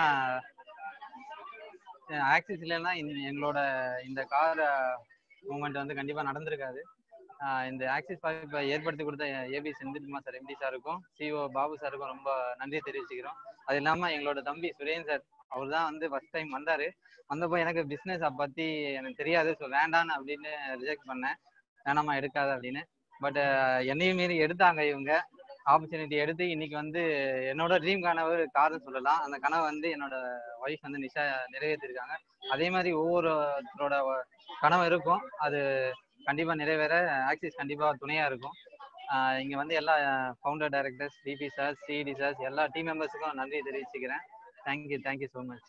ஆக்சிஸ் இல்லைன்னா இந்த- எங்களோட இந்த கார் மூமெண்ட் வந்து கண்டிப்பாக நடந்திருக்காது ஆஹ் இந்த ஆக்சிஸ் வாய்ப்பை ஏற்படுத்தி கொடுத்த ஏபி செந்தில்குமார் சார் எம்டி சாருக்கும் சிஓ பாபு சாருக்கும் ரொம்ப நன்றி தெரிவிச்சுக்கிறோம் அது இல்லாமல் எங்களோட தம்பி சுரேன் சார் அவர் தான் வந்து ஃபர்ஸ்ட் டைம் வந்தார் வந்தப்போ எனக்கு பிஸ்னஸ் பற்றி எனக்கு தெரியாது ஸோ வேண்டான்னு அப்படின்னு ரிஜெக்ட் பண்ணேன் வேணாமா எடுக்காத அப்படின்னு பட் என்னையும் மீறி எடுத்தாங்க இவங்க ஆப்பர்ச்சுனிட்டி எடுத்து இன்னைக்கு வந்து என்னோட ட்ரீம் கனவு கார்னு சொல்லலாம் அந்த கனவு வந்து என்னோட ஒய்ஃப் வந்து நிஷா நிறைவேற்றிருக்காங்க அதே மாதிரி ஒவ்வொருத்தரோட கனவு இருக்கும் அது கண்டிப்பா நிறைவேற ஆக்சிஸ் கண்டிப்பா துணையா இருக்கும் ஆஹ் இங்க வந்து எல்லா founder directors DP sir CD sir எல்லா டீம் மெம்பர்ஸுக்கும் நன்றி தெரிவிச்சுக்கிறேன் thank you thank you so much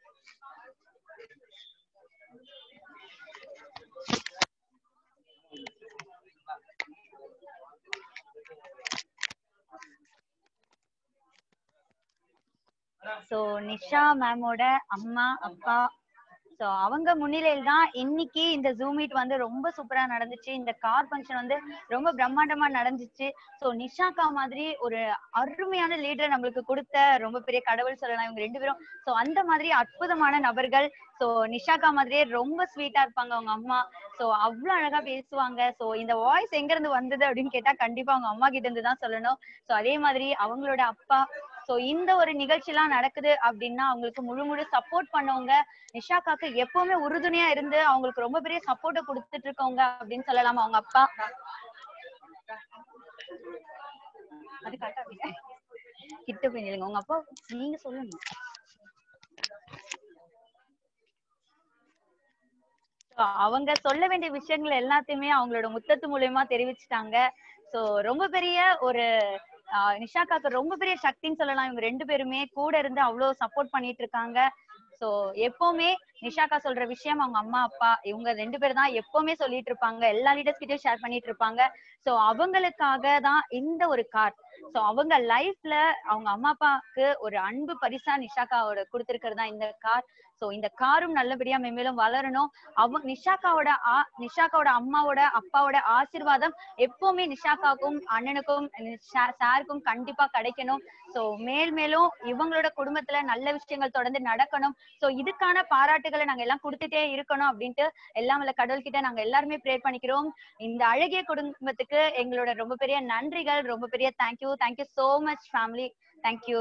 so Nisha மேமோட அம்மா அப்பா சோ அவங்க முன்னிலையில் தான் இன்னைக்கு இந்த ஜூம் மீட் வந்து ரொம்ப சூப்பரா நடந்துச்சு இந்த கார் ஃபங்க்ஷன் வந்து ரொம்ப பிரம்மாண்டமா நடந்துச்சு சோ நிஷாக்கா மாதிரி ஒரு அருமையான லீடர் நம்மளுக்கு கொடுத்த ரொம்ப பெரிய கடவுள் சொல்லலாம் இவங்க ரெண்டு பேரும் சோ அந்த மாதிரி அற்புதமான நபர்கள் சோ நிஷாக்கா மாதிரியே ரொம்ப ஸ்வீட்டா இருப்பாங்க அவங்க அம்மா சோ அவ்வளவு அழகா பேசுவாங்க சோ இந்த வாய்ஸ் எங்க இருந்து வந்தது அப்படின்னு கேட்டா கண்டிப்பா அவங்க அம்மா கிட்ட இருந்து தான் சொல்லணும் சோ அதே மாதிரி அவங்களோட அப்பா சோ இந்த ஒரு நிகழ்ச்சி எல்லாம் நடக்குது அப்படின்னா அவங்களுக்கு முழு முழு சப்போர்ட் பண்ணவங்க நிஷாக்காக்கு எப்பவுமே உறுதுணையா இருந்து அவங்களுக்கு ரொம்ப பெரிய சப்போர்ட்டை கொடுத்துட்டு இருக்கவங்க அப்படின்னு சொல்லலாமா அவங்க அப்பா அது காட்டாதீங்க கிட்ட போய் நில்லுங்க உங்க அப்பா நீங்க சொல்லணும் So, அவங்க சொல்ல வேண்டிய விஷயங்கள் எல்லாத்தையுமே அவங்களோட முத்தத்து மூலியமா தெரிவிச்சுட்டாங்க சோ ரொம்ப பெரிய ஒரு ஆஹ் நிஷாக்காக்கு ரொம்ப பெரிய சக்தின்னு சொல்லலாம் இவங்க ரெண்டு பேருமே கூட இருந்து அவ்வளவு சப்போர்ட் பண்ணிட்டு இருக்காங்க சோ எப்பவுமே நிஷாக்கா சொல்ற விஷயம் அவங்க அம்மா அப்பா இவங்க ரெண்டு பேரும் தான் எப்பவுமே சொல்லிட்டு இருப்பாங்க எல்லா லீடர்ஸ் கிட்டயும் ஷேர் பண்ணிட்டு இருப்பாங்க சோ அவங்களுக்காக தான் இந்த ஒரு கார் சோ அவங்க லைஃப்ல அவங்க அம்மா அப்பாவுக்கு ஒரு அன்பு பரிசா நிஷாக்காவோட கொடுத்திருக்கிறது தான் இந்த கார் சோ இந்த காரும் நல்லபடியா மென்மேலும் வளரணும் அவங்க நிஷாக்காவோட ஆ- நிஷாக்காவோட அம்மாவோட அப்பாவோட ஆசீர்வாதம் எப்பவுமே நிஷாக்காவுக்கும் அண்ணனுக்கும் நிஷா- சாருக்கும் கண்டிப்பா கிடைக்கணும் சோ மேல் மேலும் இவங்களோட குடும்பத்துல நல்ல விஷயங்கள் தொடர்ந்து நடக்கணும் சோ இதுக்கான பாராட்டுகளை நாங்க எல்லாம் கொடுத்துட்டே இருக்கணும் அப்படின்ட்டு எல்லாம் வல்ல கடவுள்கிட்ட நாங்க எல்லாருமே ப்ரே பண்ணிக்கிறோம் இந்த அழகிய குடும்பத்துக்கு எங்களோட ரொம்ப பெரிய நன்றிகள் ரொம்ப பெரிய thank you thank you so much family thank you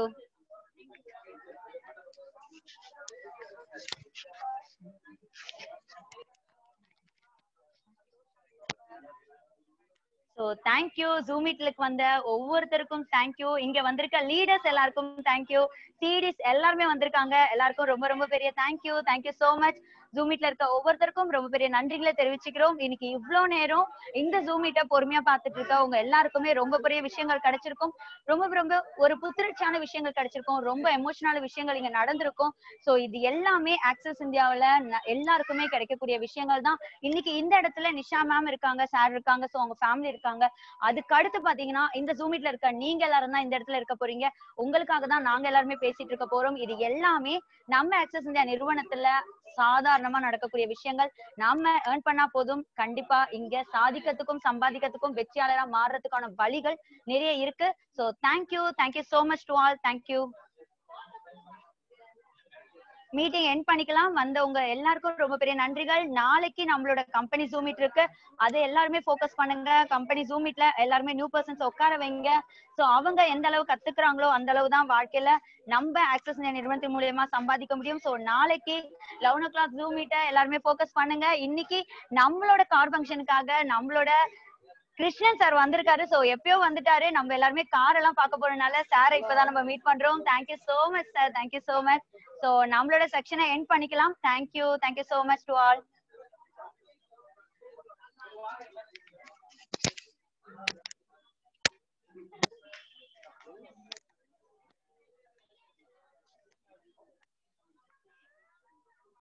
so thank you zoom மீட்லுக்கு வந்த ஒவ்வொருத்தருக்கும் தேங்க்யூ இங்க வந்திருக்க லீடர்ஸ் எல்லாருக்கும் தேங்க்யூ சிடிஸ் எல்லாருமே வந்திருக்காங்க எல்லாருக்கும் ரொம்ப ரொம்ப பெரிய thank you thank you so much zoom மீட்ல இருக்க ஒவ்வொருத்தருக்கும் ரொம்ப பெரிய நன்றிகளை தெரிவிச்சுக்கிறோம் இன்னைக்கு இவ்ளோ நேரம் இந்த ஜூம் மீட்டை பொறுமையா பார்த்துட்டு இருக்க உங்க எல்லாருக்குமே ரொம்ப பெரிய விஷயங்கள் கிடைச்சிருக்கும் ரொம்ப ரொம்ப ஒரு புத்துணர்ச்சியான விஷயங்கள் கிடைச்சிருக்கும் ரொம்ப எமோஷனல் விஷயங்கள் இங்க நடந்திருக்கும் சோ இது எல்லாமே ஆக்சஸ் இந்தியாவுல ந- எல்லாருக்குமே கிடைக்கக்கூடிய விஷயங்கள் தான் இன்னைக்கு இந்த இடத்துல நிஷா மேம் இருக்காங்க சார் இருக்காங்க சோ அவங்க ஃபேமிலி இருக்காங்க அதுக்கு அடுத்து பாத்தீங்கன்னா இந்த ஜூம் மீட்ல இருக்க நீங்க எல்லாரும் தான் இந்த இடத்துல இருக்க போறீங்க உங்களுக்காக தான் நாங்க எல்லாருமே பேசிட்டு இருக்க போறோம் இது எல்லாமே நம்ம ஆக்சஸ் இந்தியா நிறுவனத்துல சாதாரணமா நடக்கக்கூடிய விஷயங்கள் நாம ஏர்ன் பண்ணா போதும் கண்டிப்பா இங்க சாதிக்கிறதுக்கும் சம்பாதிக்கிறதுக்கும் வெற்றியாளரா மாறுறதுக்கான வழிகள் நிறைய இருக்கு so thank you thank you so much to all thank you meeting end பண்ணிக்கலாம் வந்தவங்க எல்லாருக்கும் ரொம்ப பெரிய நன்றிகள் நாளைக்கு நம்மளோட கம்பெனி ஜூம் மீட் இருக்கு அதை எல்லாருமே ஃபோக்கஸ் பண்ணுங்க கம்பெனி ஜூம் மீட்ல எல்லாருமே நியூ பர்சன்ஸ் உட்கார வைங்க சோ அவங்க எந்த அளவு கத்துக்கிறாங்களோ அந்த அளவு தான் வாழ்க்கையில நம்ம ஆக்சஸ் நிறுவனத்தின் மூலியமா சம்பாதிக்க முடியும் சோ நாளைக்கு லெவன் ஓ கிளாக் ஜூம் மீட்டை எல்லாருமே ஃபோக்கஸ் பண்ணுங்க இன்னைக்கு நம்மளோட கார் ஃபங்க்ஷனுக்காக நம்மளோட கிருஷ்ணன் சார் வந்திருக்காரு சோ எப்பயோ வந்துட்டாரு நம்ம எல்லாருமே கார் எல்லாம் பார்க்க போறதுனால சாரை இப்பதான் நம்ம மீட் பண்றோம் thank you so much sir thank you so much so நம்மளோட செக்ஷனை எண்ட் பண்ணிக்கலாம் thank you thank you so much to all